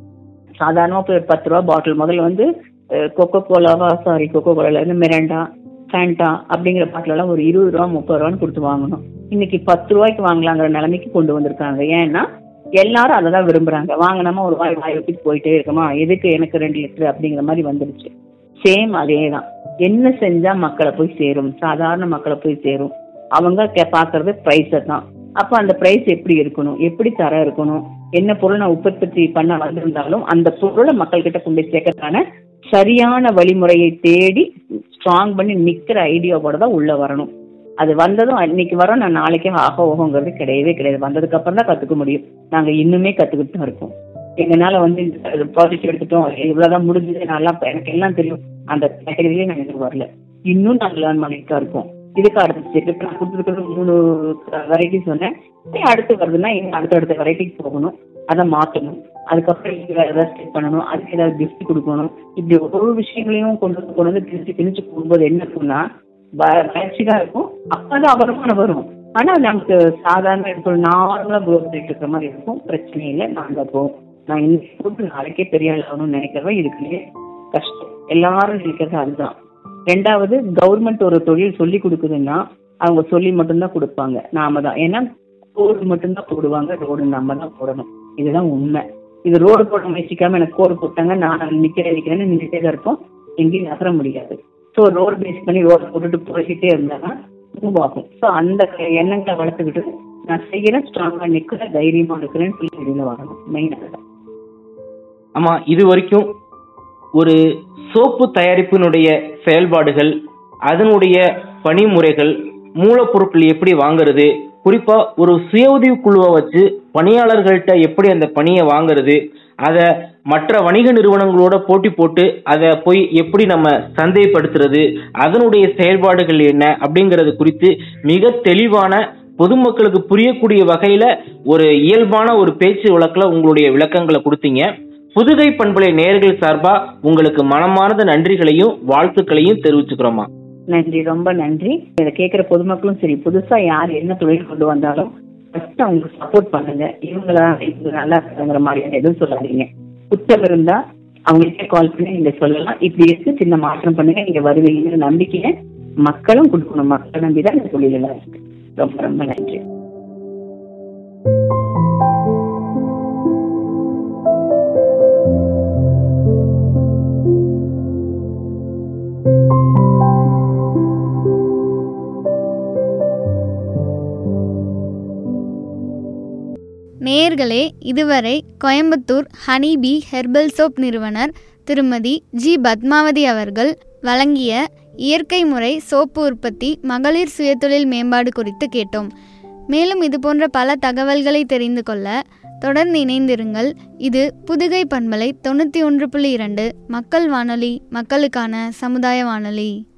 சாதாரணமா போய் ஒரு பத்து ரூபா பாட்டில் முதல்ல வந்து கொக்கோ கோலாவா சாரி கொக்கோ கோலால இருந்து மிரண்டா ஃபேண்டா அப்படிங்கிற பாட்டில் எல்லாம் ஒரு இருபது ரூபா முப்பது ரூபான்னு கொடுத்து வாங்கணும் இன்னைக்கு பத்து ரூபாய்க்கு வாங்கலாங்கிற நிலைமைக்கு கொண்டு வந்திருக்காங்க ஏன்னா எல்லாரும் அதை தான் விரும்புறாங்க வாங்கினாம ஒரு வாய் வாய் வச்சுட்டு போயிட்டே இருக்கமா எதுக்கு எனக்கு ரெண்டு லிட்டர் அப்படிங்கிற மாதிரி வந்துருச்சு சேம் அதே தான் என்ன செஞ்சா மக்களை போய் சேரும் சாதாரண மக்களை போய் சேரும் அவங்க கே பாக்குறது ப்ரைஸை தான் அப்போ அந்த ப்ரைஸ் எப்படி இருக்கணும் எப்படி தரம் இருக்கணும் என்ன பொருள் நான் உற்பத்தி பண்ண வந்திருந்தாலும் அந்த பொருளை மக்கள் கிட்ட கொண்டு போய் சேர்க்கறதுக்கான சரியான வழிமுறையை தேடி ஸ்ட்ராங் பண்ணி நிக்கிற ஐடியாவோட தான் உள்ள வரணும் அது வந்ததும் இன்னைக்கு வரோம் நான் நாளைக்கே ஆக ஓகோங்கிறது கிடையவே கிடையாது வந்ததுக்கு அப்புறம் தான் கத்துக்க முடியும் நாங்க இன்னுமே கத்துக்கிட்டு தான் இருக்கோம் எங்கனால வந்து இந்த ப்ராஜெக்ட் எடுத்துட்டோம் இவ்வளவுதான் முடிஞ்சது நல்லா எனக்கு எல்லாம் தெரியும் அந்த கேட்டகரியிலே நாங்க இன்னும் வரல இன்னும் நாங்க லேர்ன் பண்ணிட்டு தான் இருக்கோம் இதுக்கு அடுத்த ஸ்டெப் இப்போ நான் கொடுத்துருக்கிறது மூணு வெரைட்டிஸ் சொன்னேன் இதே அடுத்து வருதுன்னா இன்னும் அடுத்த அடுத்த வெரைட்டிக்கு போகணும் அதை மாற்றணும் அதுக்கப்புறம் இங்க வேற ஏதாவது ஸ்டெப் பண்ணணும் அதுக்கு ஏதாவது கிஃப்ட் கொடுக்கணும் இப்படி ஒவ்வொரு விஷயங்களையும் கொண்டு வந்து கொண்டு வந்து திணிச்சு திணிச்சு போகும்போது என்ன இருக்கும்னா வளர்ச்சி தான் இருக்கும் அப்பதான் வருமானம் வரும் ஆனா நமக்கு சாதாரண இப்போ நார்மலா குரோத் ரேட் இருக்கிற மாதிரி இருக்கும் பிரச்சனை இல்லை நாங்க போவோம் நான் இன்னைக்கு போட்டு நாளைக்கே பெரிய ஆள் ஆகணும்னு நினைக்கிறவன் இதுக்குள்ளேயே கஷ்டம் எல்லாரும் நினைக்கிறது அதுதான் ரெண்டாவது கவர்மெண்ட் ஒரு தொழில் சொல்லி கொடுக்குதுன்னா அவங்க சொல்லி மட்டும்தான் கொடுப்பாங்க நாம தான் ஏன்னா கோடு மட்டும்தான் போடுவாங்க ரோடு நம்ம தான் போடணும் இதுதான் உண்மை இது ரோடு போட முயற்சிக்காம எனக்கு கோடு போட்டாங்க நான் நிக்கிறேன் நிக்கிறேன்னு நின்றுட்டே தான் இருப்போம் எங்கேயும் நகர முடியாது ஸோ ரோடு பேஸ் பண்ணி ரோடு போட்டுட்டு போய்கிட்டே இருந்தாங்கன்னா மூவ் ஆகும் ஸோ அந்த எண்ணங்களை வளர்த்துக்கிட்டு நான் செய்யறேன் ஸ்ட்ராங்கா நிக்கிறேன் தைரியமா இருக்கிறேன்னு சொல்லி வெளியில வரணும் மெயின் அதுதான் ஆமா இது வரைக்கும் ஒரு சோப்பு தயாரிப்பினுடைய செயல்பாடுகள் அதனுடைய பணிமுறைகள் மூலப்பொருட்கள் எப்படி வாங்குறது குறிப்பா ஒரு சுய உதவி குழுவை வச்சு பணியாளர்கள்ட்ட எப்படி அந்த பணியை வாங்குறது அதை மற்ற வணிக நிறுவனங்களோட போட்டி போட்டு அதை போய் எப்படி நம்ம சந்தைப்படுத்துறது அதனுடைய செயல்பாடுகள் என்ன அப்படிங்கிறது குறித்து மிக தெளிவான பொதுமக்களுக்கு புரியக்கூடிய வகையில ஒரு இயல்பான ஒரு பேச்சு வழக்கில் உங்களுடைய விளக்கங்களை கொடுத்தீங்க புதுகை பண்பலை நேர்கள் சார்பா உங்களுக்கு மனமார்ந்த நன்றிகளையும் வாழ்த்துக்களையும் தெரிவிச்சுக்கிறோமா நன்றி ரொம்ப நன்றி இதை கேட்குற பொதுமக்களும் சரி புதுசா யார் என்ன தொழில் கொண்டு வந்தாலும் ஃபர்ஸ்ட் அவங்களுக்கு சப்போர்ட் பண்ணுங்க இவங்களா இவங்க நல்லா இருக்காங்கிற மாதிரியான எதுவும் சொல்லாதீங்க குற்றம் இருந்தா அவங்களுக்கே கால் பண்ணி நீங்க சொல்லலாம் இப்படி இருக்கு சின்ன மாற்றம் பண்ணுங்க நீங்க வருவீங்கிற நம்பிக்கையை மக்களும் கொடுக்கணும் மக்களை நம்பி தான் இந்த தொழிலெல்லாம் இருக்கு ரொம்ப ரொம்ப நன்றி நேயர்களே இதுவரை கோயம்புத்தூர் ஹனிபி ஹெர்பல் சோப் நிறுவனர் திருமதி ஜி பத்மாவதி அவர்கள் வழங்கிய இயற்கை முறை சோப்பு உற்பத்தி மகளிர் சுயதொழில் மேம்பாடு குறித்து கேட்டோம் மேலும் இது போன்ற பல தகவல்களை தெரிந்து கொள்ள தொடர்ந்து இணைந்திருங்கள் இது புதுகை பண்பலை தொண்ணூற்றி ஒன்று புள்ளி இரண்டு மக்கள் வானொலி மக்களுக்கான சமுதாய வானொலி